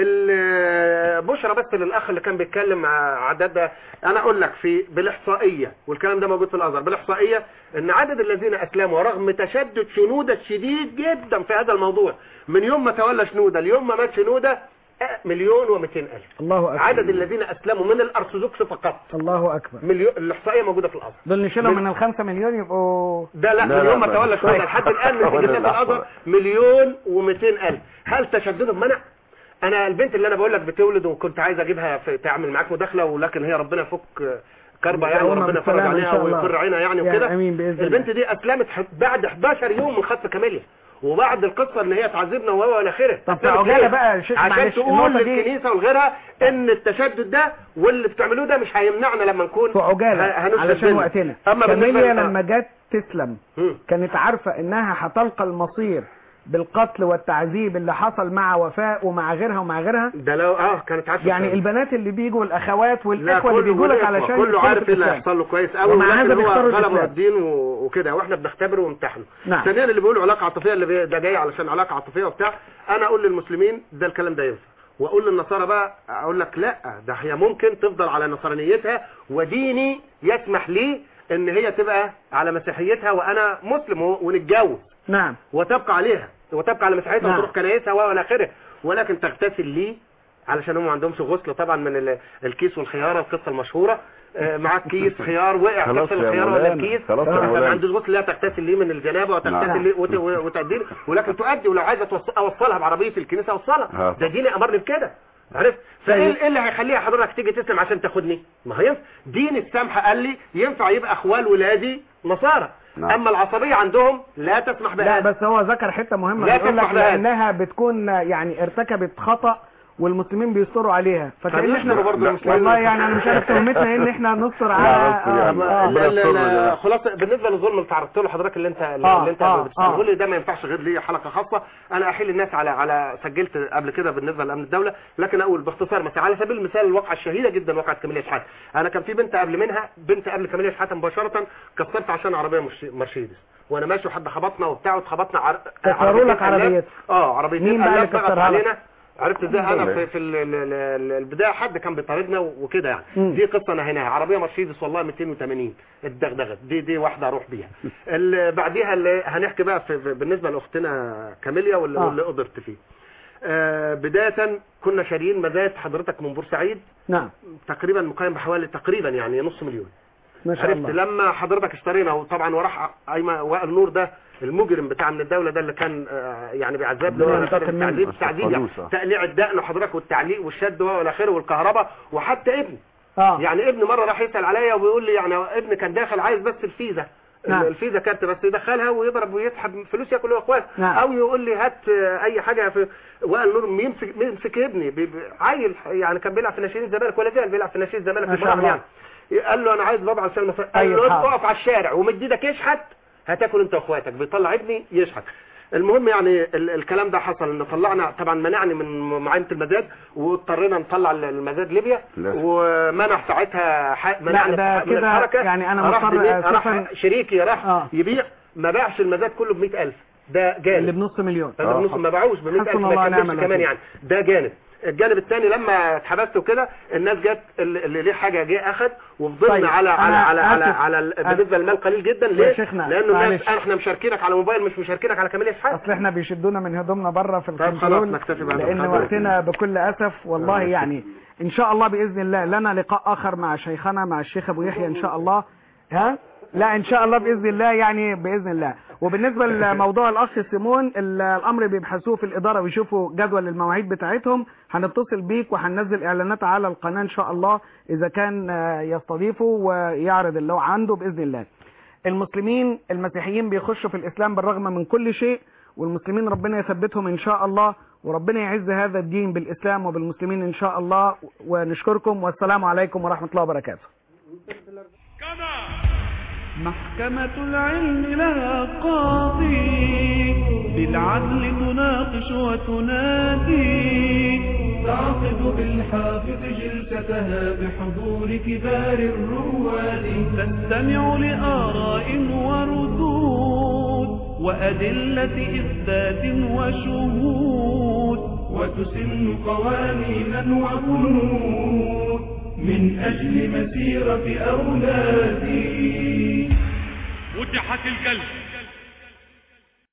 ال- بشرى بس للاخ اللي كان بيتكلم مع عدد ده انا اقول لك في بالاحصائيه والكلام ده موجود في الازهر بالاحصائيه ان عدد الذين اسلموا رغم تشدد شنوده الشديد جدا في هذا الموضوع من يوم ما تولى شنوده ليوم ما مات شنوده آه، مليون و200 الف الله اكبر عدد الذين اسلموا من الارثوذكس فقط الله اكبر مليون الاحصائيه موجوده في الازهر دول نشيلهم من- من الخمسة مليون يبقوا ده لا, لا، من لا، يوم ما ما- تولى شنوده طيب. لحد الان من ولا سجلات الأحوال. الازهر مليون و200 الف هل تشددهم منع انا البنت اللي انا بقول لك بتولد وكنت عايز اجيبها في تعمل معاك مداخله ولكن هي ربنا يفك كربة يعني يقومها وربنا يفرج بالسلامة إن عليها شاء الله. ويقر عينها يعني يا وكده أمين بإذن البنت الله. دي اسلمت ح- بعد 11 يوم من خطف كاميليا وبعد القصه ان هي تعذبنا وهو الى اخره طب في أسلمت عجالة ليه؟ بقى يا شيخ عشان معلش، تقول النقطة دي- للكنيسه ولغيرها ان التشدد ده واللي بتعملوه ده مش هيمنعنا لما نكون في عجالة ه- هنشهد علشان بالله. وقتنا اما بالنسبه كاميليا ل- لما جت تسلم مم. كانت عارفة انها هتلقى المصير بالقتل والتعذيب اللي حصل مع وفاء ومع غيرها ومع غيرها ده لو اه كانت عارفه يعني الكلام. البنات اللي بيجوا والاخوات لا والاخوه اللي كله بيجوا لك والإخوة، علشان كله يدخلوا عارف في ايه اللي الإسلام. هيحصل له كويس قوي ومع هذا ولكن هو بيختاروا غلبوا الإسلام. الدين و- وكده واحنا بنختبره وامتحنه نعم. ثانيا اللي بيقولوا علاقه عاطفيه اللي بي... ده جاي علشان علاقه عاطفيه وبتاع انا اقول للمسلمين ده الكلام ده ينفع واقول للنصارى بقى اقول لك لا ده هي ممكن تفضل على نصرانيتها وديني يسمح لي ان هي تبقى على مسيحيتها وانا مسلم و- ونتجوز نعم وتبقى عليها وتبقى على مسيحيتها نعم. وتروح كنايسها والى اخره ولكن تغتسل ليه علشان هم ما عندهمش غسل طبعا من ال- الكيس والخياره القصه المشهوره آه، معاك كيس خيار وقع خلاص كسر يا الخياره ولا مولانا، الكيس خلاص يا فما مولانا. عندوش غسل لا تغتسل ليه من الجنابه نعم. وتغتسل ليه وت- وتأدي له. ولكن تؤدي ولو عايزه توص- اوصلها بعربيه الكنيسه اوصلها ها. ده ديني امرني بكده عرفت فايه طيب. إيه اللي هيخليها حضرتك تيجي تسلم عشان تاخدني ما هي دين السمح قال لي ينفع يبقى اخوال ولادي نصارى نعم. اما العصبيه عندهم لا تسمح لا بهذا بس هو ذكر حته مهمه لا بيقول لك تسمح بهذا. لانها بتكون يعني ارتكبت خطا والمسلمين بيستروا عليها فكأن احنا فنستر برضه لا. المسلمين. والله يعني انا مش عارف تهمتنا ان احنا نصر لا، على بس يعني آه، ربنا لا- لا- يستر لا- ده. خلاص بالنسبه للظلم اللي تعرضت له حضرتك اللي انت آه، اللي انت آه، بتساله آه. لي ده ما ينفعش غير لي حلقه خاصه انا احيل الناس على على سجلت قبل كده بالنسبه لامن الدوله لكن اقول باختصار مثلا على سبيل المثال الواقعه الشهيره جدا واقعه كاميليا شحاته انا كان في بنت قبل منها بنت قبل كاميليا شحاته مباشره كسرت عشان عربيه مرش- مرشيدس وانا ماشي وحد خبطنا وبتاع واتخبطنا عر... كسروا عربيتين لك قلاب. عربيتين. اه عربيتين مين بقى اللي قلاب ضغط كسرها لك؟ علينا عرفت ازاي انا لله. في, في ال- ال- ال- البدايه حد كان بيطاردنا وكده يعني مم. دي قصه نهيناها عربيه مرسيدس والله 280 اتدغدغت دي دي واحده اروح بيها اللي بعديها اللي هنحكي بقى في في- بالنسبه لاختنا كاميليا واللي, آه. واللي قدرت فيه آه بدايه كنا شاريين مزاد حضرتك من بورسعيد نعم تقريبا مقيم بحوالي تقريبا يعني نص مليون ما شاء عرفت الله لما حضرتك اشترينا وطبعا وراح ايمن وائل نور ده المجرم بتاع من الدوله ده اللي كان آه، يعني بيعذبنا اللي هو ينتقم منه. تعذيب تعذيب يعني فلوس، آه. تقليع الدقن وحضرتك والتعليق والشد والى اخره والكهرباء وحتى ابني اه يعني ابني مره راح يسال عليا وبيقول لي يعني ابني كان داخل عايز بس الفيزا نعم. الفيزا كارت بس يدخلها ويضرب ويسحب فلوس ياكل هو اخوات نعم. او يقول لي هات آه، اي حاجه في وائل نور يمسك يمسك ابني بي- بي- عيل يعني كان بيلعب في ناشئين الزمالك ولا زال بيلعب في ناشئين الزمالك ما في شاء المراحل الله. يعني قال له انا عايز بابا عشان المسا... قال أيوة، له حاضر. اقف على الشارع ومد ايدك يشحت هتاكل انت واخواتك بيطلع ابني يشحت المهم يعني ال الكلام ده حصل ان طلعنا طبعا منعني من معاينه المزاد واضطرينا نطلع المزاد ليبيا للأسف. ومنع ساعتها ح... لا، منعني ده من كده الحركه يعني أنا راح مضطر بمية- راح أسفاً- شريكي راح آه. يبيع ما باعش المزاد كله ب 100000 ده اللي جانب بنص مليون هذا بنص ما باعوش ب 100000 حسبنا ما الله ونعم كملش كمان الوكيل. يعني ده جانب الجانب الثاني لما اتحبست وكده الناس جت اللي اللي ليه حاجه جه اخد وفضلنا طيب، على على أنا على على, آسف. على ال- أنا- بالنسبه للمال قليل جدا يا ليه؟ شيخنا، لانه الناس معلش. احنا مشاركينك على موبايل مش مشاركينك على كمال اسحاق اصل احنا بيشدونا من هدومنا بره في طيب خلاص الكنترول نكتفي بعد لان الحلقة. وقتنا بكل اسف والله يعني ان شاء الله باذن الله لنا لقاء اخر مع شيخنا مع الشيخ ابو يحيى ان شاء الله ها لا ان شاء الله باذن الله يعني باذن الله وبالنسبه لموضوع الاخ سيمون ال- الامر بيبحثوه في الاداره ويشوفوا جدول المواعيد بتاعتهم هنتصل بيك وهننزل اعلانات على القناه ان شاء الله اذا كان آه، يستضيفه ويعرض اللي هو عنده باذن الله المسلمين المسيحيين بيخشوا في الإسلام بالرغم من كل شيء والمسلمين ربنا يثبتهم إن شاا الله وربنا يعز هذا الدين بالإسلام وبالمسلمين إن شاء الله ونشكركم والسلام عليكم ورحمة الله وبركاته محكمة العلم لها قاضي بالعدل تناقش وتنادي تعقد بالحافظ جلستها بحضور كبار الرواد تستمع لآراء وردود وأدلة إثبات وشهود وتسن قوانينا وبنود من أجل مسيرة أولادي فتحت الكلب